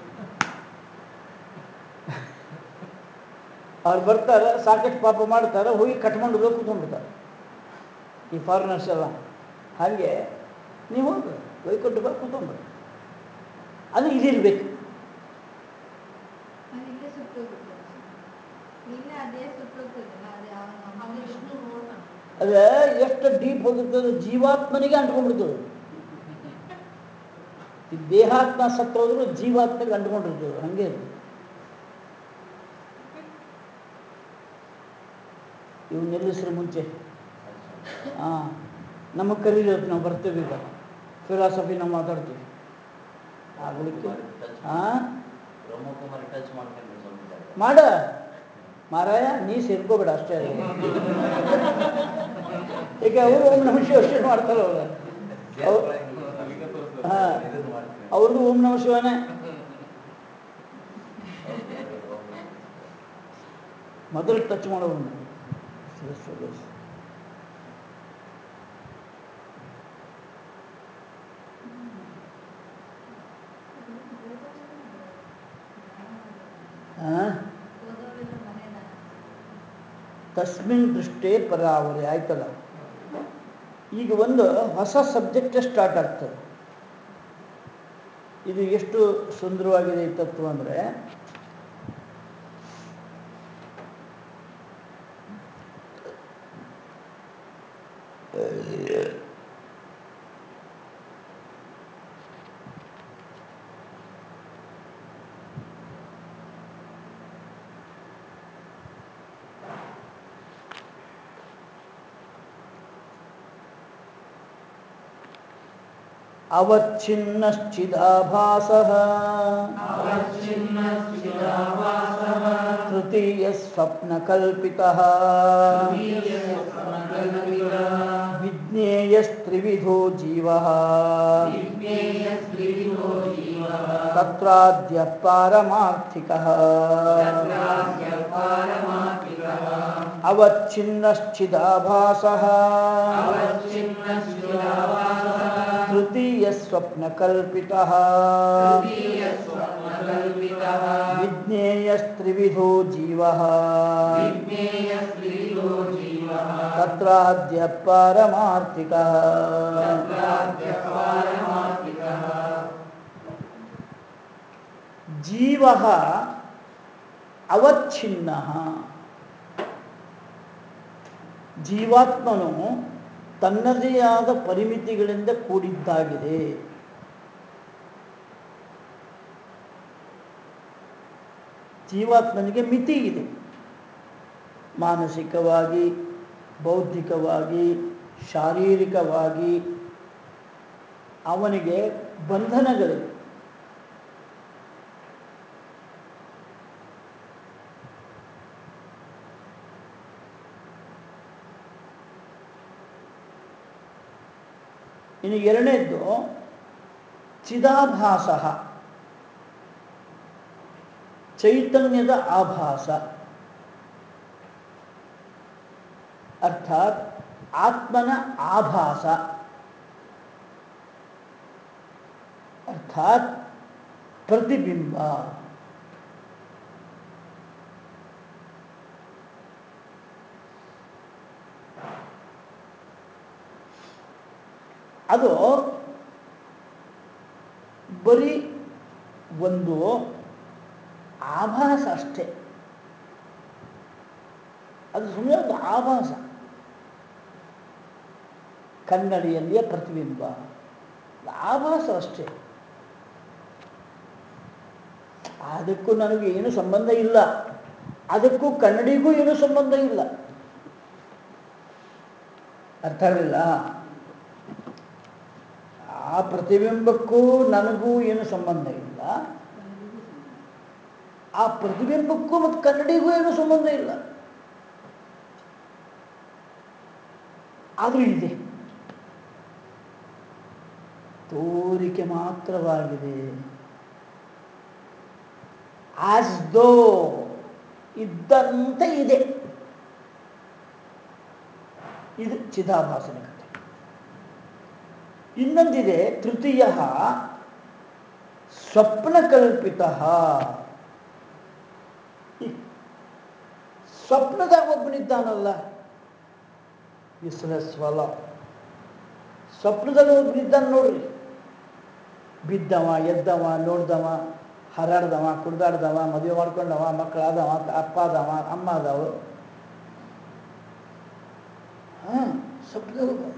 ಅವ್ರು ಬರ್ತಾರೆ ಸಾಕಷ್ಟು ಪಾಪ ಮಾಡ್ತಾರೆ ಹೋಗಿ ಕಟ್ಕೊಂಡು ಹೋಗಿ ಕೂತ್ಕೊಂಡ್ಬಿಡ್ತಾರೆ ಈ ಫಾರಿನರ್ಸ್ ಎಲ್ಲ ಹಾಗೆ ನೀವು ಹೋಗಿ ವೈಕುಂಠಕ್ಕೆ ಹೋಗಿ ಕೂತ್ಕೊಂಡ್ಬಿಡಿ ಅದು ಇದಿರ್ಬೇಕು ಅದು ಇಲ್ಲೇ ಸುಟ್ಟೋಗ್ಬಿಡ್ತದೆ ಇಲ್ಲೇ ಅದೇ ಸುಟ್ಟೋಗ್ತದಲ್ಲ ಅದೇ ಅವನು ವಿಷ್ಣು ನೋಡ್ತಾನೆ ಅದೇ ಎಷ್ಟು ಡೀಪ್ ಹೋಗಿರ್ತದೆ ಜೀವಾತ್ಮನಿಗೆ ಅಂಟ್ಕೊಂಡ್ಬಿಡ್ತದೆ ಈ ದೇಹಾತ್ಮ ಸತ್ತೋದ್ರು ಜೀವಾತ್ಮಗೆ ಅಂಟ್ಕೊಂಡಿರ್ತದೆ ಹಂಗೆ ಅದು. ಇವ್ ನಿಲ್ಲಿಸ್ರಿ ಮುಂಚೆ ಹಾಂ ನಮಗೆ ಕರೀಬೇಕು ನಾವು ಬರ್ತೀವಿ ಈಗ ಫಿಲಾಸಫಿ ನಾವು ಮಾತಾಡ್ತೀವಿ ಆಗ್ಲಿಕ್ಕೆ ಹಾಂ ಬ್ರಹ್ಮಕುಮಾರಿ ಟಚ್ ಮಾಡ್ಕೊಂಡು ಸ್ವಲ್ಪ ಜಾಗ. ಮಾಡ ಮಾರಾಯ ನೀ ಸೇರ್ಕೋಬೇಡ ಅಷ್ಟೇ ಅಲ್ಲಿ. ಈಗ ಅವರು ಓಂ ನಮ ಶಿವ ಶಿವ ಮಾಡ್ತಾರೆ ಅವ್ರು ಅವ್- ಹಾ. ಇದನ್ನ ಮಾಡ್ತೀವಿ. ಅವ್ರದ್ದು ಓಂ ನಮ ಶಿವನೇ ಮೊದಲು ಟಚ್ ಮಾಡೋನು ಹಾಂ ಹೋದವರೆಲ್ಲ ಮನೆನ ತಸ್ಮಿನ್ ದೃಷ್ಟೇ ಪರಾವರಿ ಆಯ್ತಲ್ಲ ಈಗ ಒಂದು ಹೊಸ ಸಬ್ಜೆಕ್ಟ್ ಸ್ಟಾರ್ಟ್ ಆಗ್ತದೆ ಇದು ಎಷ್ಟು ಸುಂದರವಾಗಿದೆ ಈ ತತ್ವ ಅಂದರೆ ಅವಚ್ಛಿನ್ನಶ್ಚಿದಾಭಾಸಃ ತೃತೀಯ ಸ್ವಪ್ನಕಲ್ಪಿತಃ ವಿಜ್ಞೇಯಸ್ತ್ರಿವಿಧೋ ಜೀವಃ ತತ್ರಾದ್ಯ ಪಾರಮಾರ್ಥಿಕಃ ಅವಚ್ಛಿನ್ನಶ್ಚಿದಾಭಾಸಃ ತೃತೀಯ ಸ್ವಪ್ನಕಲ್ಪಿತಃ ವಿಜ್ಞೇಯಸ್ತ್ರಿವಿಧೋ ಜೀವಃ ತತ್ರಾದ್ಯ ಪಾರಮಾರ್ಥಿಕಃ ಜೀವ ಅವಚ್ಛಿನ್ನ ಜೀವಾತ್ಮನು ತನ್ನದೇ ಆದ ಪರಿಮಿತಿಗಳಿಂದ ಕೂಡಿದ್ದಾಗಿದೆ ಜೀವಾತ್ಮನಿಗೆ ಮಿತಿ ಇದೆ ಮಾನಸಿಕವಾಗಿ ಬೌದ್ಧಿಕವಾಗಿ ಶಾರೀರಿಕವಾಗಿ ಅವನಿಗೆ ಬಂಧನಗಳಿವೆ ಇನ್ನು ಎರಡನೇದ್ದು ಚಿದಾಭಾಸ ಚೈತನ್ಯದ ಆಭಾಸ ಅರ್ಥಾತ್ ಆತ್ಮನ ಆಭಾಸ ಅರ್ಥಾತ್ ಪ್ರತಿಬಿಂಬ ಅದು ಬರೀ ಒಂದು ಆಭಾಸ ಅಷ್ಟೇ ಅದು ಸುಮ್ಮನೆ ಒಂದು ಆಭಾಸ ಕನ್ನಡಿಯಲ್ಲಿಯ ಪ್ರತಿಬಿಂಬ ಆಭಾಸ ಅಷ್ಟೇ ಅದಕ್ಕೂ ನನಗೆ ಏನು ಸಂಬಂಧ ಇಲ್ಲ ಅದಕ್ಕೂ ಕನ್ನಡಿಗೂ ಏನು ಸಂಬಂಧ ಇಲ್ಲ ಅರ್ಥ ಆಗಲಿಲ್ಲ ಆ ಪ್ರತಿಬಿಂಬಕ್ಕೂ ನನಗೂ ಏನು ಸಂಬಂಧ ಇಲ್ಲ ಆ ಪ್ರತಿಬಿಂಬಕ್ಕೂ ಮತ್ತು ಕನ್ನಡಿಗೂ ಏನು ಸಂಬಂಧ ಇಲ್ಲ ಆದರೂ ಇದೆ ತೋರಿಕೆ ಮಾತ್ರವಾಗಿದೆ ಆಸ್ ದೋ ಇದ್ದಂತೆ ಇದೆ ಇದು ಚಿದಾಭಾಸನ ಕಥೆ ಇನ್ನೊಂದಿದೆ ತೃತೀಯ ಸ್ವಪ್ನಕಲ್ಪಿತ ಈ ಸ್ವಪ್ನದಾಗ ಒಬ್ಬನಿದ್ದಾನಲ್ಲ ಯುಸ್ಲೆಸ್ ಫಲ ಸ್ವಪ್ನದಲ್ಲಿ ಒಬ್ಬನಿದ್ದಾನೆ ನೋಡ್ರಿ ಬಿದ್ದವ ಎದ್ದವ ನೋಡ್ದವ ಹರಾಡ್ದವ ಕುಡ್ದಾಡ್ದವ ಮದುವೆ ಮಾಡ್ಕೊಂಡವ ಮಕ್ಕಳಾದವ ಅಪ್ಪ ಆದವ ಅಮ್ಮ ಆದವ ಹಾಂ ಸ್ವಪ್ನದಲ್ಲಿ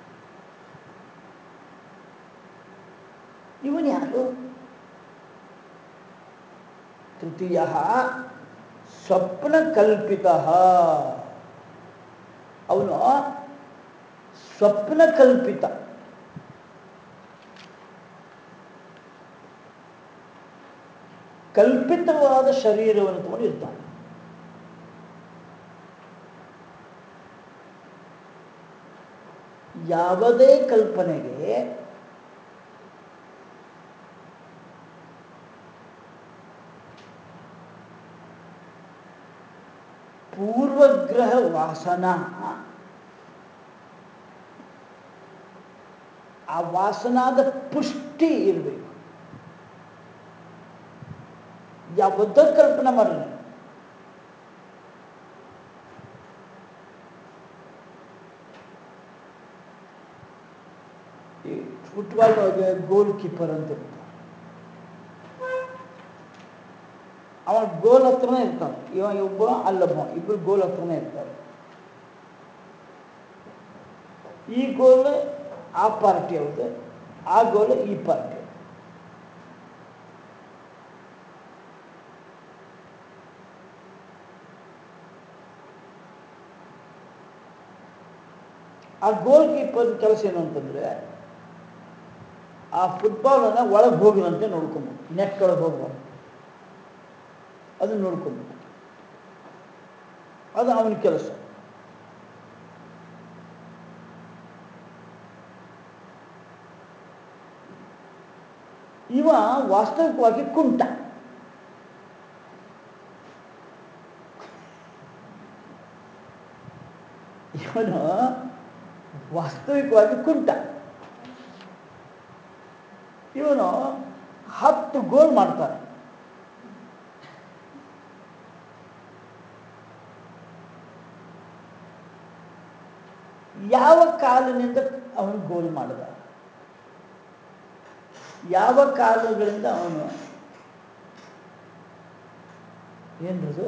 ಇವನು ಯಾರು ತೃತೀಯ ಸ್ವಪ್ನಕಲ್ಪಿತ ಅವನು ಸ್ವಪ್ನಕಲ್ಪಿತ ಕಲ್ಪಿತವಾದ ಶರೀರವನ್ನು ತಗೊಂಡಿರ್ತಾನೆ ಯಾವುದೇ ಕಲ್ಪನೆಗೆ ಪೂರ್ವಗ್ರಹ ವಾಸನ ಆ ವಾಸನಾದ ಪುಷ್ಟಿ ಇರಬೇಕು ಯಾವುದೋ ಕಲ್ಪನೆ ಮಾಡ್ರಿ ನೀವು. ಈ ಫುಟ್ಬಾಲ್ ಗೋಲ್ ಕೀಪರ್ ಅಂತ ಇರ್ತಾನೆ ಅವ ಗೋಲ್ ಹತ್ರನೇ ಇರ್ತಾನೆ ಇವ ಒಬ್ಬ ಅಲ್ಲೊಬ್ಬ ಇಬ್ಬರು ಗೋಲ್ ಹತ್ರನೇ ಇರ್ತಾರೆ ಈ ಗೋಲ್ ಆ ಪಾರ್ಟಿ ಅವ್ರದ್ದು ಆ ಗೋಲ್ ಈ ಪಾರ್ಟಿ ಆ ಗೋಲ್ ಕೀಪರ್ ಕೆಲಸ ಏನು ಅಂತಂದ್ರೆ ಆ ಫುಟ್ಬಾಲನ್ನು ಒಳಗೆ ಹೋಗಿದಂತೆ ನೋಡ್ಕೊಂಬೋದು ನೆಟ್ ಒಳಗೆ ಹೋಗ್ಬಾರ್ದು ಅದನ್ನು ನೋಡ್ಕೊಂಬೋದು ಅದು ಅವನ ಕೆಲಸ ಇವ ವಾಸ್ತವಿಕವಾಗಿ ಕುಂಟ ಇವನು ವಾಸ್ತವಿಕವಾಗಿ ಕುಂಟ ಇವನು ಹತ್ತು ಗೋಲ್ ಮಾಡ್ತಾನೆ ಯಾವ ಕಾಲಿನಿಂದ ಅವನು ಗೋಲ್ ಮಾಡಿದ ಯಾವ ಕಾಲುಗಳಿಂದ ಅವನು ಏನ್ರದು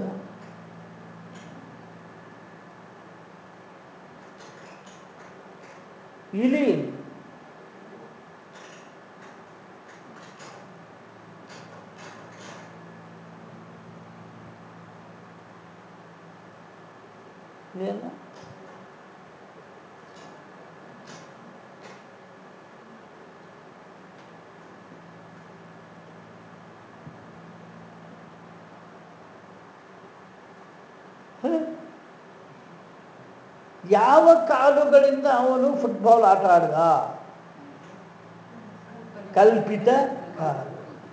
ಇಲಿ ಏನು ಹ? ಯಾವ ಕಾಲುಗಳಿಂದ ಅವನು ಫುಟ್ಬಾಲ್ ಆಟ ಆಡ್ದ ಕಲ್ಪಿತ ಕಾಲು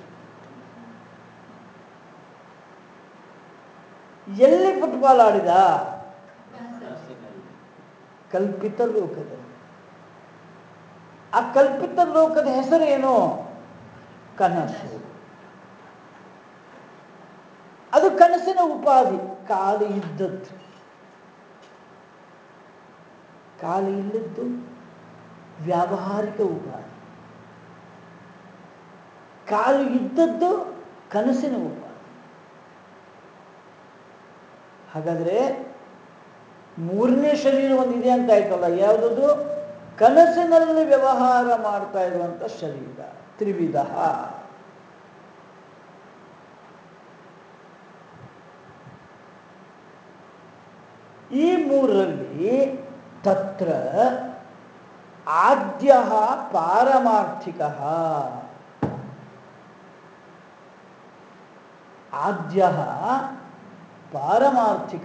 ಎಲ್ಲಿ ಫುಟ್ಬಾಲ್ ಆಡಿದ ಕಲ್ಪಿತ ಲೋಕದಲ್ಲಿ ಆ ಕಲ್ಪಿತ ಲೋಕದ ಹೆಸರೇನು ಕನಸು ಅದು ಕನಸಿನ ಉಪಾಧಿ ಕಾಲು ಇದ್ದದ್ದು ಕಾಲು ಇಲ್ಲದ್ದು ವ್ಯಾವಹಾರಿಕ ಉಪಾಧಿ ಕಾಲು ಇದ್ದದ್ದು ಕನಸಿನ ಉಪಾಧಿ ಹಾಗಾದ್ರೆ ಮೂರನೇ ಶರೀರ ಒಂದಿದೆ ಅಂತ ಆಯ್ತಲ್ಲ ಯಾವುದದು ಕನಸಿನಲ್ಲಿ ವ್ಯವಹಾರ ಮಾಡ್ತಾ ಇರುವಂತ ಶರೀರ ತ್ರಿವಿಧ ಈ ಮೂರರಲ್ಲಿ ತತ್ರ ಆದ್ಯ ಪಾರಮಾರ್ಥಿಕ ಆದ್ಯ ಪಾರಮಾರ್ಥಿಕ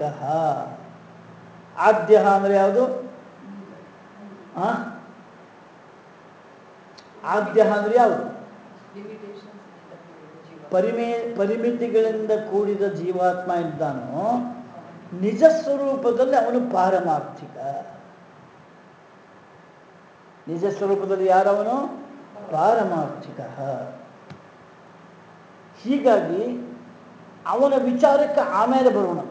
ಆದ್ಯ ಅಂದರೆ ಯಾವುದು ಆ? ಆದ್ಯ ಅಂದ್ರೆ ಯಾವುದು ಪರಿಮೇ ಪರಿಮಿತಿಗಳಿಂದ ಕೂಡಿದ ಜೀವಾತ್ಮ ಇದ್ದಾನೋ ನಿಜ ಸ್ವರೂಪದಲ್ಲಿ ಅವನು ಪಾರಮಾರ್ಥಿಕ ನಿಜ ಸ್ವರೂಪದಲ್ಲಿ ಯಾರವನು ಪಾರಮಾರ್ಥಿಕ ಹೀಗಾಗಿ ಅವನ ವಿಚಾರಕ್ಕೆ ಆಮೇಲೆ ಬರೋಣಂತೆ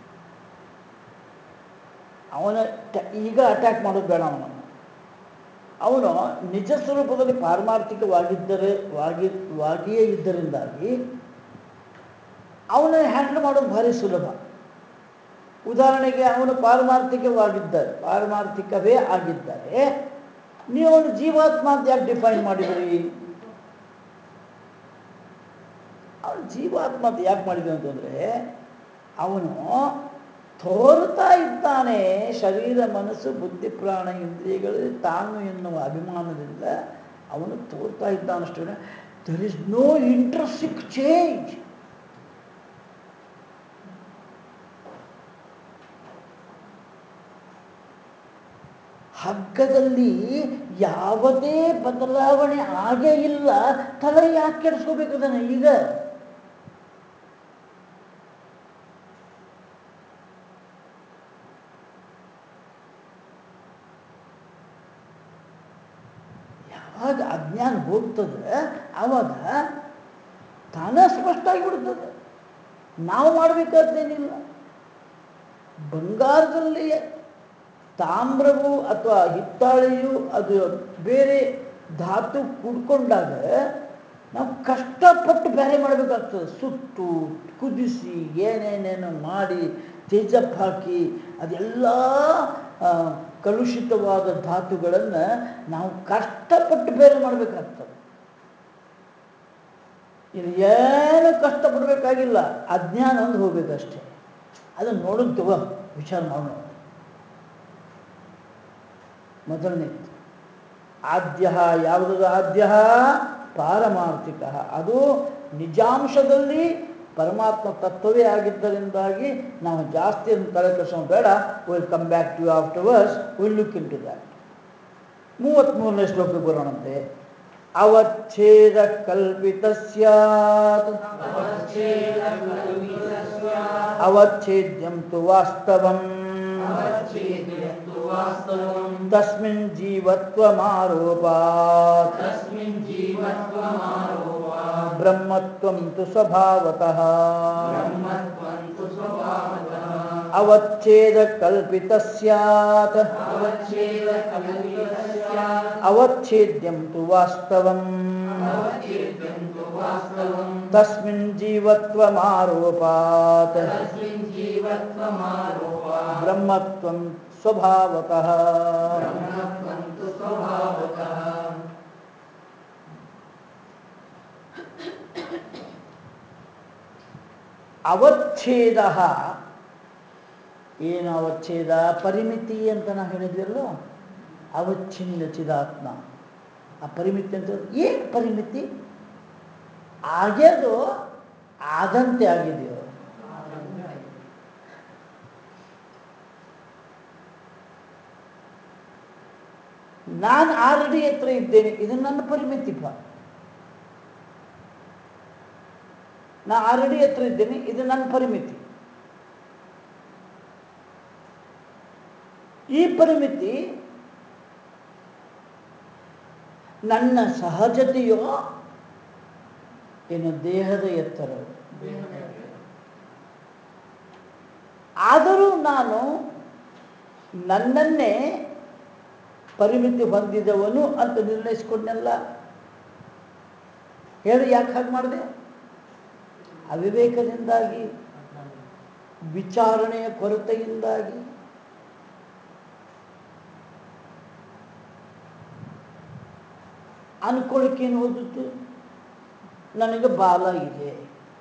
ಅವನ ಟ- ಈಗ ಅಟ್ಯಾಕ್ ಮಾಡೋದು ಬೇಡ ಅವನನ್ನು ಅವನು ನಿಜ ಸ್ವರೂಪದಲ್ಲಿ ಪಾರಮಾರ್ಥಿಕವಾಗಿದ್ದರೆ ವಾಗಿ ವಾಗಿಯೇ ಇದ್ದರಿಂದಾಗಿ ಅವನ ಹ್ಯಾಂಡಲ್ ಮಾಡೋದು ಭಾರಿ ಸುಲಭ ಉದಾಹರಣೆಗೆ ಅವನು ಪಾರಮಾರ್ಥಿಕವಾಗಿದ್ದರೆ ಪಾರಮಾರ್ಥಿಕವೇ ಆಗಿದ್ದರೆ ನೀವು ಅವನು ಜೀವಾತ್ಮ ಅಂತ ಯಾಕೆ ಡಿಫೈನ್ ಮಾಡಿದ್ರಿ ಅವನು ಜೀವಾತ್ಮ ಅಂತ ಯಾಕೆ ಮಾಡಿದ್ವಿ ಅಂತಂದರೆ ಅವನು ತೋರುತ್ತಾ ಇದ್ದಾನೆ ಶರೀರ ಮನಸ್ಸು ಬುದ್ಧಿ ಪ್ರಾಣ ಇಂದ್ರಿಯಗಳು ತಾನು ಎನ್ನುವ ಅಭಿಮಾನದಿಂದ ಅವನು ತೋರ್ತಾ ಇದ್ದಾನಷ್ಟೇ there is no interesting change ಹಗ್ಗದಲ್ಲಿ ಯಾವುದೇ ಬದಲಾವಣೆ ಆಗೇ ಇಲ್ಲ ತಲೆ ಯಾಕೆ ಕೆಡಿಸ್ಕೋಬೇಕು ಅದನ್ನು ಈಗ ಯಾವಾಗ ಅಜ್ಞಾನ ಹೋಗ್ತದೆ ಆವಾಗ ತಾನೇ ಸ್ಪಷ್ಟ ಆಗಿಬಿಡ್ತದೆ ನಾವು ಮಾಡಬೇಕಾದ್ದೇನಿಲ್ಲ ಬಂಗಾರದಲ್ಲಿ ತಾಮ್ರವು ಅಥವಾ ಹಿತ್ತಾಳೆಯು ಅದು ಬೇರೆ ಧಾತು ಕೂಡ್ಕೊಂಡಾಗ ನಾವು ಕಷ್ಟಪಟ್ಟು ಬೇರೆ ಮಾಡಬೇಕಾಗ್ತದೆ ಸುಟ್ಟು ಕುದಿಸಿ ಏನೇನೇನು ಮಾಡಿ ತೇಜಪ್ ಹಾಕಿ ಅದೆಲ್ಲ ಆ, ಕಲುಷಿತವಾದ ಧಾತುಗಳನ್ನು ನಾವು ಕಷ್ಟಪಟ್ಟು ಬೇರೆ ಮಾಡಬೇಕಾಗ್ತದೆ ಇದು ಏನು ಕಷ್ಟಪಡಬೇಕಾಗಿಲ್ಲ ಅಜ್ಞಾನ ಒಂದು ಹೋಗ್ಬೇಕಷ್ಟೇ ಅದನ್ನು ನೋಡೋದು ತಗೋ ವಿಚಾರ ಮಾಡೋಣ ಮೊದಲನೇದು ಆದ್ಯ ಯಾವುದದು ಆದ್ಯ ಪಾರಮಾರ್ಥಿಕ ಅದು ನಿಜಾಂಶದಲ್ಲಿ ಪರಮಾತ್ಮ ತತ್ವವೇ ಆಗಿದ್ದರಿಂದಾಗಿ ನಾವು ಜಾಸ್ತಿ ಅದನ್ನು ತಲೆ ಕೆಡಿಸೋಣ ಬೇಡ will come back to after verse will look into that ಮೂವತ್ತ್ಮೂರನೇ ಶ್ಲೋಕಕ್ಕೆ ಬರೋಣಂತೆ ಅವಚ್ಛೇದ ಕಲ್ಪಿತ ಸ್ಯಾತ್ ಅವಚ್ಛೇದ್ಯಂ ತು ವಾಸ್ತವಂ ತಸ್ಮಿನ್ ಜೀವತ್ವಮಾರೋಪಾತ್ ಬ್ರಹ್ಮತ್ವಂ ತು ಸ್ವಭಾವತಃ ಅವಚ್ಛೇದ ಕಲ್ಪಿತ ಸ್ಯಾತ್ ಅವಚ್ಛೇದ್ಯಂ ತು ವಾಸ್ತವಂ ತಸ್ಮಿನ್ ಜೀವತ್ವಮಾರೋಪಾತ್ ಬ್ರಹ್ಮತ್ವಂ ಸ್ವಭಾವತಃ ಅವಚ್ಛೇದ ಏನು ಅವಚ್ಛೇದ ಪರಿಮಿತಿ ಅಂತ ನಾವು ಹೇಳಿದ್ವಲ್ಲೋ ಅವಚ್ಛಿನ್ನ ಚಿದಾತ್ಮ ಆ ಪರಿಮಿತಿ ಅಂತ ಏನು ಪರಿಮಿತಿ ಆಗ್ಯದು ಆದಂತೆ ಆಗಿದೆಯೋ ನಾನು ಆಲ್ರೆಡಿ ಹತ್ರ ಇದ್ದೇನೆ ಇದು ನನ್ನ ಪರಿಮಿತಿಪ್ಪ ನಾ ಆಲ್ರೆಡಿ ಹತ್ರ ಇದ್ದೇನೆ ಇದು ನನ್ನ ಪರಿಮಿತಿ ಈ ಪರಿಮಿತಿ ನನ್ನ ಸಹಜತೆಯೋ ಏನು ದೇಹದ ಎತ್ತರವೋ ಆದರೂ ನಾನು ನನ್ನನ್ನೇ ಪರಿಮಿತಿ ಹೊಂದಿದವನು ಅಂತ ನಿರ್ಣಯಿಸ್ಕೊಂಡೆಲ್ಲ ಹೇಳಿ ಯಾಕೆ ಹಾಗೆ ಮಾಡಿದೆ ಅವಿವೇಕದಿಂದಾಗಿ ವಿಚಾರಣೆಯ ಕೊರತೆಯಿಂದಾಗಿ ಅನ್ಕೊಳ್ಳಿಕ್ಕೇನು ಹೋದಿತ್ತು ನನಗೆ ಬಾಲ ಇದೆ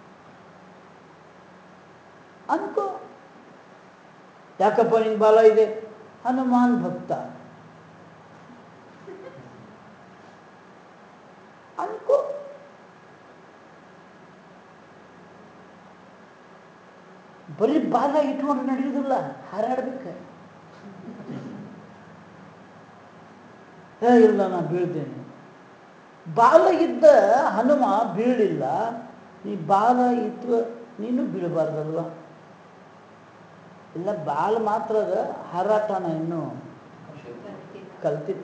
ಅನ್ಕೋ ಯಾಕಪ್ಪ ನಿನ್ ಬಾಲ ಇದೆ ಹನುಮಾನ್ ಭಕ್ತ ಅನ್ಕೋ ಬರೀ ಬಾಲ ಇಟ್ಕೊಂಡು ನಡೆಯುವುದಿಲ್ಲ ಹಾರಾಡ್ಬೇಕು ಏ ಇಲ್ಲ ನಾನು ಬೀಳ್ತೇನೆ ಬಾಲ ಇದ್ದ ಹನುಮ ಬೀಳಿಲ್ಲ ಈ ಬಾಲ ಇತ್ತು ನೀನು ಬೀಳಬಾರ್ದಲ್ವ ಇಲ್ಲ ಬಾಲ ಮಾತ್ರ ಅದ ಹಾರಾಟನ ಇನ್ನು ಕಲ್ತಿಲ್ಲ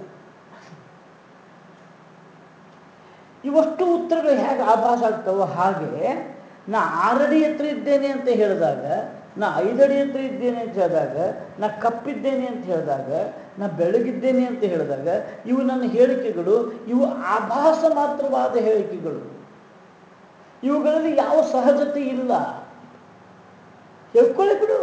ಇವಷ್ಟು ಉತ್ತರಗಳು ಹೇಗೆ ಆಭಾಸ ಆಗ್ತಾವೋ ಹಾಗೆ ನಾ ಆರಡಿ ಎತ್ತರ ಇದ್ದೇನೆ ಅಂತ ಹೇಳಿದಾಗ ನಾ ಐದಡಿ ಎತ್ತರ ಇದ್ದೇನೆ ಅಂತ ಹೇಳಿದಾಗ ನಾ ಕಪ್ಪಿದ್ದೇನೆ ಅಂತ ಹೇಳಿದಾಗ ನಾ ಬೆಳಗಿದ್ದೇನೆ ಅಂತ ಹೇಳಿದಾಗ ಇವು ನನ್ನ ಹೇಳಿಕೆಗಳು ಇವು ಆಭಾಸ ಮಾತ್ರವಾದ ಹೇಳಿಕೆಗಳು ಇವುಗಳಲ್ಲಿ ಯಾವ ಸಹಜತೆ ಇಲ್ಲ ಹೇಳ್ಕೊಳ್ಳಿ ಬಿಡು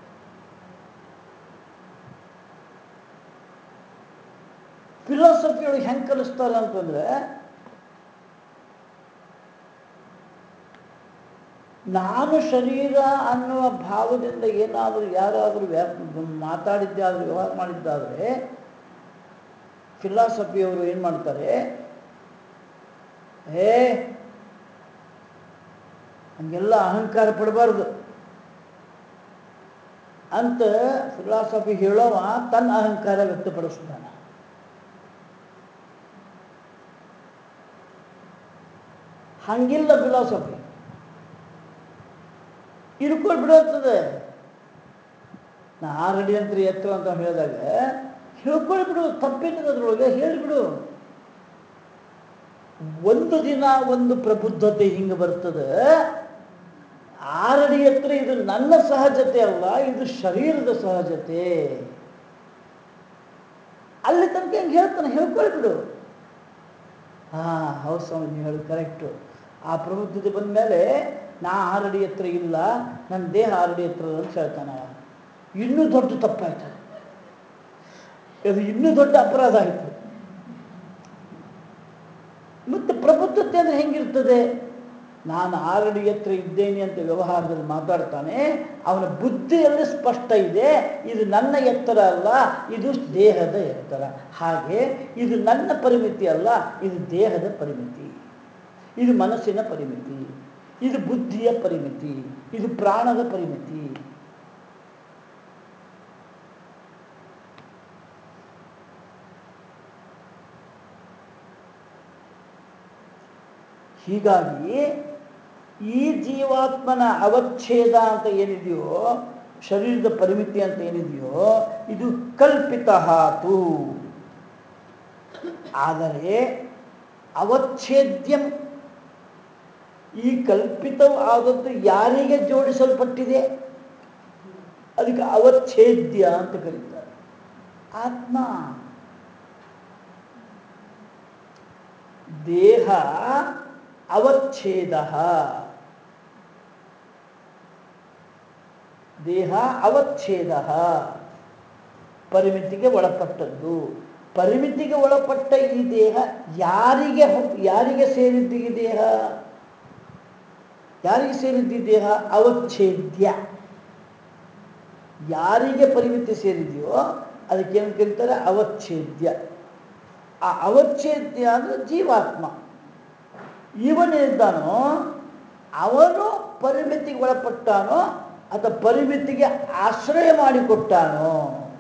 ಫಿಲಾಸಫಿಯೊಳಗೆ ಹೆಂಗೆ ಕಲಿಸ್ತಾರೆ ಅಂತಂದ್ರೆ ನಾನು ಶರೀರ ಅನ್ನುವ ಭಾವದಿಂದ ಏನಾದರೂ ಯಾರಾದರೂ ವ್ಯಾ ಮಾತಾಡಿದ್ದಾದ್ರೆ ವ್ಯವಹಾರ ಮಾಡಿದ್ದಾದರೆ ಫಿಲಾಸಫಿಯವರು ಏನು ಮಾಡ್ತಾರೆ ಏ ಹಂಗೆಲ್ಲ ಅಹಂಕಾರ ಪಡಬಾರ್ದು ಅಂತ ಫಿಲಾಸಫಿ ಹೇಳೋವ ತನ್ನ ಅಹಂಕಾರ ವ್ಯಕ್ತಪಡಿಸ್ತಾನೆ ಹಂಗಿಲ್ಲ ಫಿಲಾಸಫಿ ಇಳ್ಕೊಂಡು ಬಿಡುತ್ತದೆ ನಾ ಆರಡಿ ಅಂತ ಎತ್ತರ ಅಂತ ಹೇಳಿದಾಗ ಹೇಳ್ಕೊಳ್ಳಿ ಬಿಡು ತಪ್ಪೇನಿದೆ ಅದ್ರೊಳಗೆ ಹೇಳಿಬಿಡು ಒಂದು ದಿನ ಒಂದು ಪ್ರಬುದ್ಧತೆ ಹಿಂಗೆ ಬರ್ತದೆ ಆರಡಿ ಎತ್ತರ ಇದು ನನ್ನ ಸಹಜತೆ ಅಲ್ಲ ಇದು ಶರೀರದ ಸಹಜತೆ ಅಲ್ಲಿ ತನಕ ಹಿಂಗೆ ಹೇಳ್ತಾನೆ ಹೇಳ್ಕೊಳ್ಳಿ ಬಿಡು ಹಾ ಹೌದು ಸ್ವಾಮಿ ನೀವು ಹೇಳಿ ಕರೆಕ್ಟು ಆ ಪ್ರಬುದ್ಧತೆ ಬಂದ ಮೇಲೆ ನಾ ಆರಡಿ ಎತ್ತರ ಇಲ್ಲ ನನ್ನ ದೇಹ ಆರಡಿ ಎತ್ತರ ಅಂತ ಹೇಳ್ತಾನೆ ಅವ. ಇನ್ನೂ ದೊಡ್ಡ ತಪ್ಪಾಯ್ತು ಇದು ಇನ್ನೂ ದೊಡ್ಡ ಅಪರಾಧ ಆಯಿತು ಮತ್ತೆ ಪ್ರಬುದ್ಧತೆ ಅಂದರೆ ಹೆಂಗಿರ್ತದೆ ನಾನು ಆರಡಿ ಎತ್ತರ ಇದ್ದೇನೆ ಅಂತ ವ್ಯವಹಾರದಲ್ಲಿ ಮಾತಾಡ್ತಾನೆ ಅವನ ಬುದ್ಧಿಯಲ್ಲಿ ಸ್ಪಷ್ಟ ಇದೆ ಇದು ನನ್ನ ಎತ್ತರ ಅಲ್ಲ ಇದು ದೇಹದ ಎತ್ತರ ಹಾಗೆ ಇದು ನನ್ನ ಪರಿಮಿತಿ ಅಲ್ಲ ಇದು ದೇಹದ ಪರಿಮಿತಿ ಇದು ಮನಸ್ಸಿನ ಪರಿಮಿತಿ ಇದು ಬುದ್ಧಿಯ ಪರಿಮಿತಿ ಇದು ಪ್ರಾಣದ ಪರಿಮಿತಿ ಹೀಗಾಗಿ ಈ ಜೀವಾತ್ಮನ ಅವಚ್ಛೇದ ಅಂತ ಏನಿದೆಯೋ ಶರೀರದ ಪರಿಮಿತಿ ಅಂತ ಏನಿದೆಯೋ ಇದು ಕಲ್ಪಿತ ತು ಆದರೆ ಅವಚ್ಛೇದ್ಯಂ ಈ ಕಲ್ಪಿತವಾದದ್ದು ಯಾರಿಗೆ ಜೋಡಿಸಲ್ಪಟ್ಟಿದೆ ಅದಕ್ಕೆ ಅವಚ್ಛೇದ್ಯ ಅಂತ ಕರೀತಾರೆ ಆತ್ಮ ದೇಹ ಅವಚ್ಛೇದ ದೇಹ ಅವಚ್ಛೇದ ಪರಿಮಿತಿಗೆ ಒಳಪಟ್ಟದ್ದು ಪರಿಮಿತಿಗೆ ಒಳಪಟ್ಟ ಈ ದೇಹ ಯಾರಿಗೆ ಹೊ- ಯಾರಿಗೆ ಸೇರಿದ್ದು ಈ ದೇಹ ಯಾರಿಗೆ ಸೇರಿದ್ದು ಈ ದೇಹ ಅವಚ್ಛೇದ್ಯ ಯಾರಿಗೆ ಪರಿಮಿತಿ ಸೇರಿದೆಯೋ ಅದಕ್ಕೇನು ಕರೀತಾರೆ ಅವಚ್ಛೇದ್ಯ ಆ ಅವಚ್ಛೇದ್ಯ ಅಂದರೆ ಜೀವಾತ್ಮ ಇವನೇನಿದ್ದಾನೋ ಅವನು ಪರಿಮಿತಿಗೆ ಒಳಪಟ್ಟಾನೋ ಅಥವಾ ಪರಿಮಿತಿಗೆ ಆಶ್ರಯ ಮಾಡಿಕೊಟ್ಟಾನೋ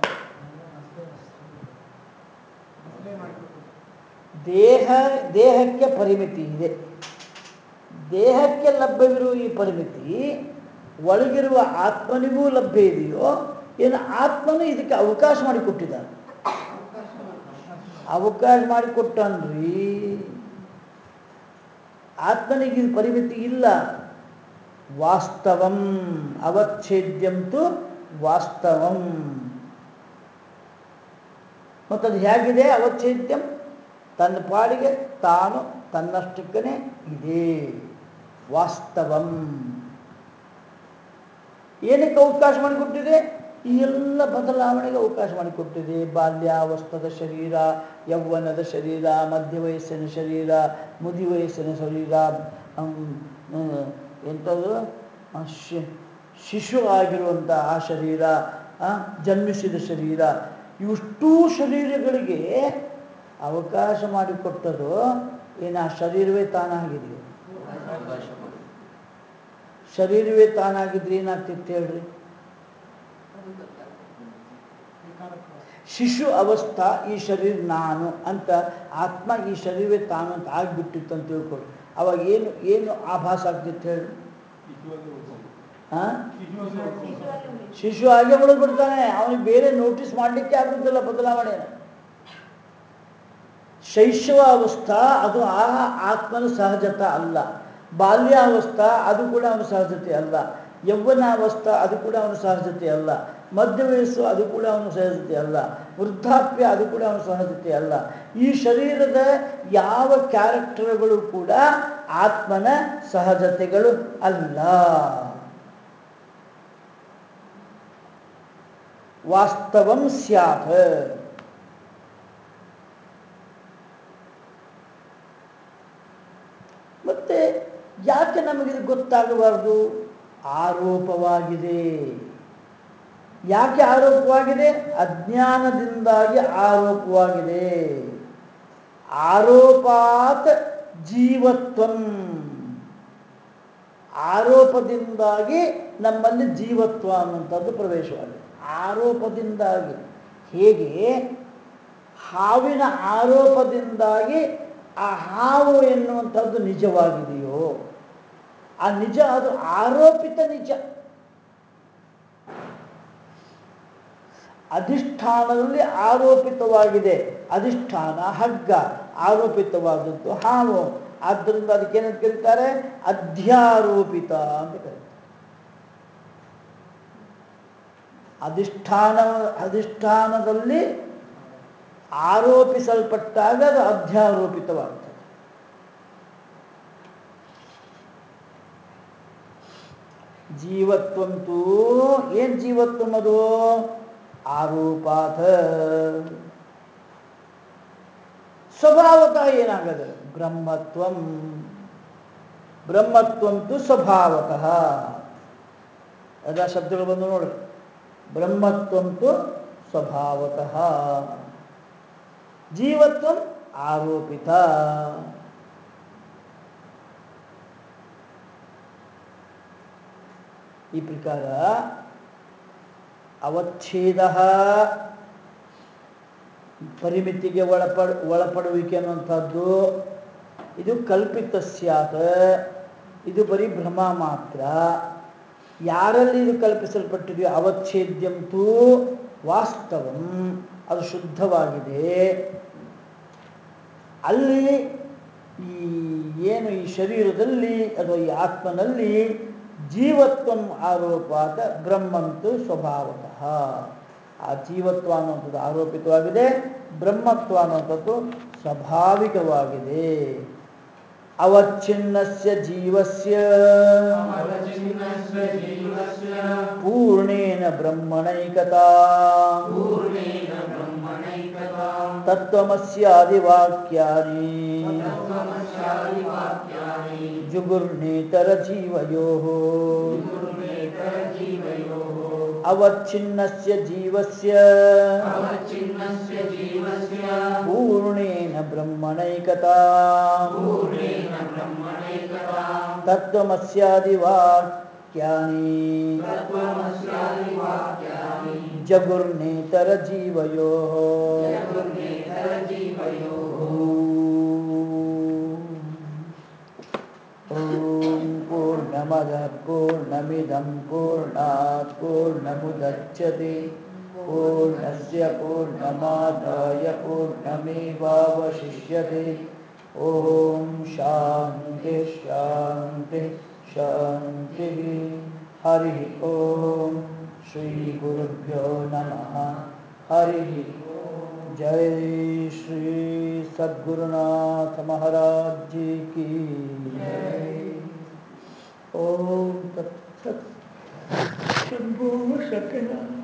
ದೇಹ ದೇಹಕ್ಕೆ ಪರಿಮಿತಿ ಇದೆ ದೇಹಕ್ಕೆ ಲಭ್ಯವಿರುವ ಈ ಪರಿಮಿತಿ ಒಳಗಿರುವ ಆತ್ಮನಿಗೂ ಲಭ್ಯ ಇದೆಯೋ ಏನು ಆತ್ಮನು ಇದಕ್ಕೆ ಅವಕಾಶ ಮಾಡಿಕೊಟ್ಟಿದ್ದಾನೆ ಅವಕಾಶ ಮಾಡಿಕೊಟ್ಟನ್ರಿ ಆತ್ಮನಿಗೆ ಇದು ಪರಿಮಿತಿ ಇಲ್ಲ ವಾಸ್ತವಂ ಅವಚ್ಛೇದ್ಯಂತು ವಾಸ್ತವಂ ಮತ್ತದು ಹೇಗಿದೆ ಅವಚ್ಛೇದ್ಯಂ ತನ್ನ ಪಾಡಿಗೆ ತಾನು ತನ್ನಷ್ಟಕ್ಕನೇ ಇದೆ ವಾಸ್ತವಂ ಏನಕ್ಕೆ ಅವಕಾಶ ಮಾಡಿಕೊಟ್ಟಿದೆ ಈ ಎಲ್ಲ ಬದಲಾವಣೆಗೆ ಅವಕಾಶ ಮಾಡಿಕೊಟ್ಟಿದೆ ಬಾಲ್ಯಾವಸ್ಥದ ಶರೀರ ಯೌವನದ ಶರೀರ ಮಧ್ಯ ವಯಸ್ಸಿನ ಶರೀರ ಮುದಿ ವಯಸ್ಸಿನ ಶರೀರ ಹ್ಮ್, ಹ್ಮ್, ಎಂಥದ್ದು ಆ, ಶಿ- ಶಿಶು ಆಗಿರುವಂಥ ಆ ಶರೀರ ಆ, ಜನ್ಮಿಸಿದ ಶರೀರ ಇವಿಷ್ಟೂ ಶರೀರಗಳಿಗೆ ಅವಕಾಶ ಮಾಡಿಕೊಟ್ಟದು ಏನು ಆ ಶರೀರವೇ ತಾನಾಗಿದೆಯೋ ಅವಕಾಶ ಕೊಡಿ ಶರೀರವೇ ತಾನಾಗಿದ್ರೆ ಏನಾಗ್ತಿತ್ತು ಹೇಳ್ರಿ ಶಿಶು ಅವಸ್ಥಾ ಈ ಶರೀರ ನಾನು ಅಂತ ಆತ್ಮ ಈ ಶರೀರವೇ ತಾನು ಅಂತ ಆಗಿಬಿಟ್ಟಿತ್ತು ಅಂತ ತಿಳ್ಕೊಳ್ಳಿ ಅವಾಗ ಏನು ಏನು ಆಭಾಸ ಆಗ್ತಿತ್ತು ಹೇಳಿ ಹಾಂ ಶಿಶು ಹಾಗೆ ಉಳಿದ್ಬಿಡ್ತಾನೆ ಅವನಿಗೆ ಬೇರೆ ನೋಟಿಸ್ ಮಾಡಲಿಕ್ಕೆ ಆಗುತ್ತಿಲ್ಲ ಬದಲಾವಣೆ ಶೈಶವಾವಸ್ಥಾ ಅದು ಆ ಆತ್ಮನ ಸಹಜತ ಅಲ್ಲ ಬಾಲ್ಯಾವಸ್ಥಾ ಅದು ಕೂಡ ಅವನ ಸಹಜತೆ ಅಲ್ಲ ಯೌವನಾವಸ್ಥಾ ಅದು ಕೂಡ ಅವನ ಸಹಜತೆ ಅಲ್ಲ ಮಧ್ಯ ವಯಸ್ಸು ಅದು ಕೂಡ ಅವನ ಸಹಜತೆ ಅಲ್ಲ ವೃದ್ಧಾಪ್ಯ ಅದು ಕೂಡ ಅವನ ಸಹಜತೆ ಅಲ್ಲ ಈ ಶರೀರದ ಯಾವ ಕ್ಯಾರೆಕ್ಟರ್ಗಳು ಕೂಡ ಆತ್ಮನ ಸಹಜತೆಗಳು ಅಲ್ಲ ವಾಸ್ತವಂ ಸ್ಯಾತ್ ಮತ್ತೆ ಯಾಕೆ ನಮಗಿದು ಗೊತ್ತಾಗಬಾರ್ದು ಆರೋಪವಾಗಿದೆ ಯಾಕೆ ಆರೋಪವಾಗಿದೆ ಅಜ್ಞಾನದಿಂದಾಗಿ ಆರೋಪವಾಗಿದೆ ಆರೋಪಾತ್ ಜೀವತ್ವಂ ಆರೋಪದಿಂದಾಗಿ ನಮ್ಮಲ್ಲಿ ಜೀವತ್ವ ಅನ್ನುವಂಥದ್ದು ಪ್ರವೇಶವಾಗಿದೆ ಆರೋಪದಿಂದಾಗಿ ಹೇಗೆ ಹಾವಿನ ಆರೋಪದಿಂದಾಗಿ ಆ ಹಾವು ಎನ್ನುವಂಥದ್ದು ನಿಜವಾಗಿದೆಯೋ ಆ ನಿಜ ಅದು ಆರೋಪಿತ ನಿಜ ಅಧಿಷ್ಠಾನದಲ್ಲಿ ಆರೋಪಿತವಾಗಿದೆ ಅಧಿಷ್ಠಾನ ಹಗ್ಗ ಆರೋಪಿತವಾದದ್ದು ಹಾವು ಆದ್ದರಿಂದ ಅದಕ್ಕೇನಂತ ಕರೀತಾರೆ ಅಧ್ಯಾರೋಪಿತ ಅಂತ ಕರೀತಾರೆ ಅಧಿಷ್ಠಾನ ಅಧಿಷ್ಠಾನದಲ್ಲಿ ಆರೋಪಿಸಲ್ಪಟ್ಟಾಗ ಅದು ಅಧ್ಯಾರೋಪಿತವಾಗ್ತದೆ ಜೀವತ್ವಂತೂ ಏನ್ ಜೀವತ್ವಂ ಅದು ಆರೋಪಾತ ಸ್ವಭಾವತಃ ಏನಾಗದು ಬ್ರಹ್ಮತ್ವಂ ಬ್ರಹ್ಮತ್ವಂತು ಸ್ವಭಾವತಃ ಎಲ್ಲ ಶಬ್ದಗಳು ಬಂದು ನೋಡಿ ಬ್ರಹ್ಮತ್ವಂತು ಸ್ವಭಾವತಃ ಜೀವತ್ವಂ ಆರೋಪಿತ ಈ ಪ್ರಕಾರ ಅವಚ್ಛೇದ ಪರಿಮಿತಿಗೆ ಒಳಪಡ ಒಳಪಡುವಿಕೆ ಅನ್ನುವಂಥದ್ದು ಇದು ಕಲ್ಪಿತ ಸ್ಯಾತ್ ಇದು ಬರೀ ಭ್ರಮ ಮಾತ್ರ ಯಾರಲ್ಲಿ ಇದು ಕಲ್ಪಿಸಲ್ಪಟ್ಟಿದೆಯೋ ಅವಚ್ಛೇದ್ಯಂತೂ ವಾಸ್ತವಂ ಅದು ಶುದ್ಧವಾಗಿದೆ ಅಲ್ಲಿ ಈ ಏನು ಈ ಶರೀರದಲ್ಲಿ ಅಥವಾ ಈ ಆತ್ಮನಲ್ಲಿ ಜೀವತ್ವಂ ಆರೋಪಾತ ಬ್ರಹ್ಮಂತು ಸ್ವಭಾವತಃ ಆ ಜೀವತ್ವ ಅನ್ನುವಂಥದ್ದು ಆರೋಪಿತವಾಗಿದೆ ಬ್ರಹ್ಮತ್ವ ಅನ್ನುವಂಥದ್ದು ಸ್ವಾಭಾವಿಕವಾಗಿದೆ ಅವಚ್ಛಿನ್ನಸ್ಯ ಜೀವಸ್ಯ ಅವಚ್ಛಿನ್ನಸ್ಯ ಜೀವಸ್ಯ ಪೂರ್ಣೇನ ಬ್ರಹ್ಮಣೈಕತಾ ಪೂರ್ಣೇನ ಬ್ರಹ್ಮಣೈಕತಾಂ ತತ್ವಮಸ್ಯಾದಿವಾಕ್ಯಾನಿ ತತ್ವಮಸ್ಯಾದಿವಾಕ್ಯಾನಿ ಜುಗುರ್ನೇತರ ಜೀವಯೋಃ ಗುರುನೇತರಜೀವಯೋಃ ಅವಚ್ಛಿನ್ನಸ್ಯ ಜೀವಸ್ಯ ಅವಚ್ಛಿನ್ನಸ್ಯ ಜೀವಸ್ಯ ಪೂರ್ಣೇನ ಬ್ರಹ್ಮಣೈಕತಾ ಪೂರ್ಣೇನ ಬ್ರಹ್ಮಣೈಕತಾಂ ತತ್ವಮಸ್ಯಾದಿವಾಕ್ಯಾನಿ ತತ್ವಮಸ್ಯಾದಿವಾಕ್ಯಾನಿ ಜಗುರ್ನೇತರ ಜೀವಯೋಃ ಗುರುನೇತರಜೀವಯೋಃ ॐ पूर्णमदः पूर्णमिदं पूर्णात् पूर्णमुदच्यते पूर्णस्य पूर्णमादाय पूर्णमेवावशिष्यते ॐ शान्ति शान्ति शान्तिः हरिः ॐ श्रीगुरुभ्यो नमः हरिः जय श्री सद्गुरुनाथ महाराज जी की ओम तत्सत शंभो शकला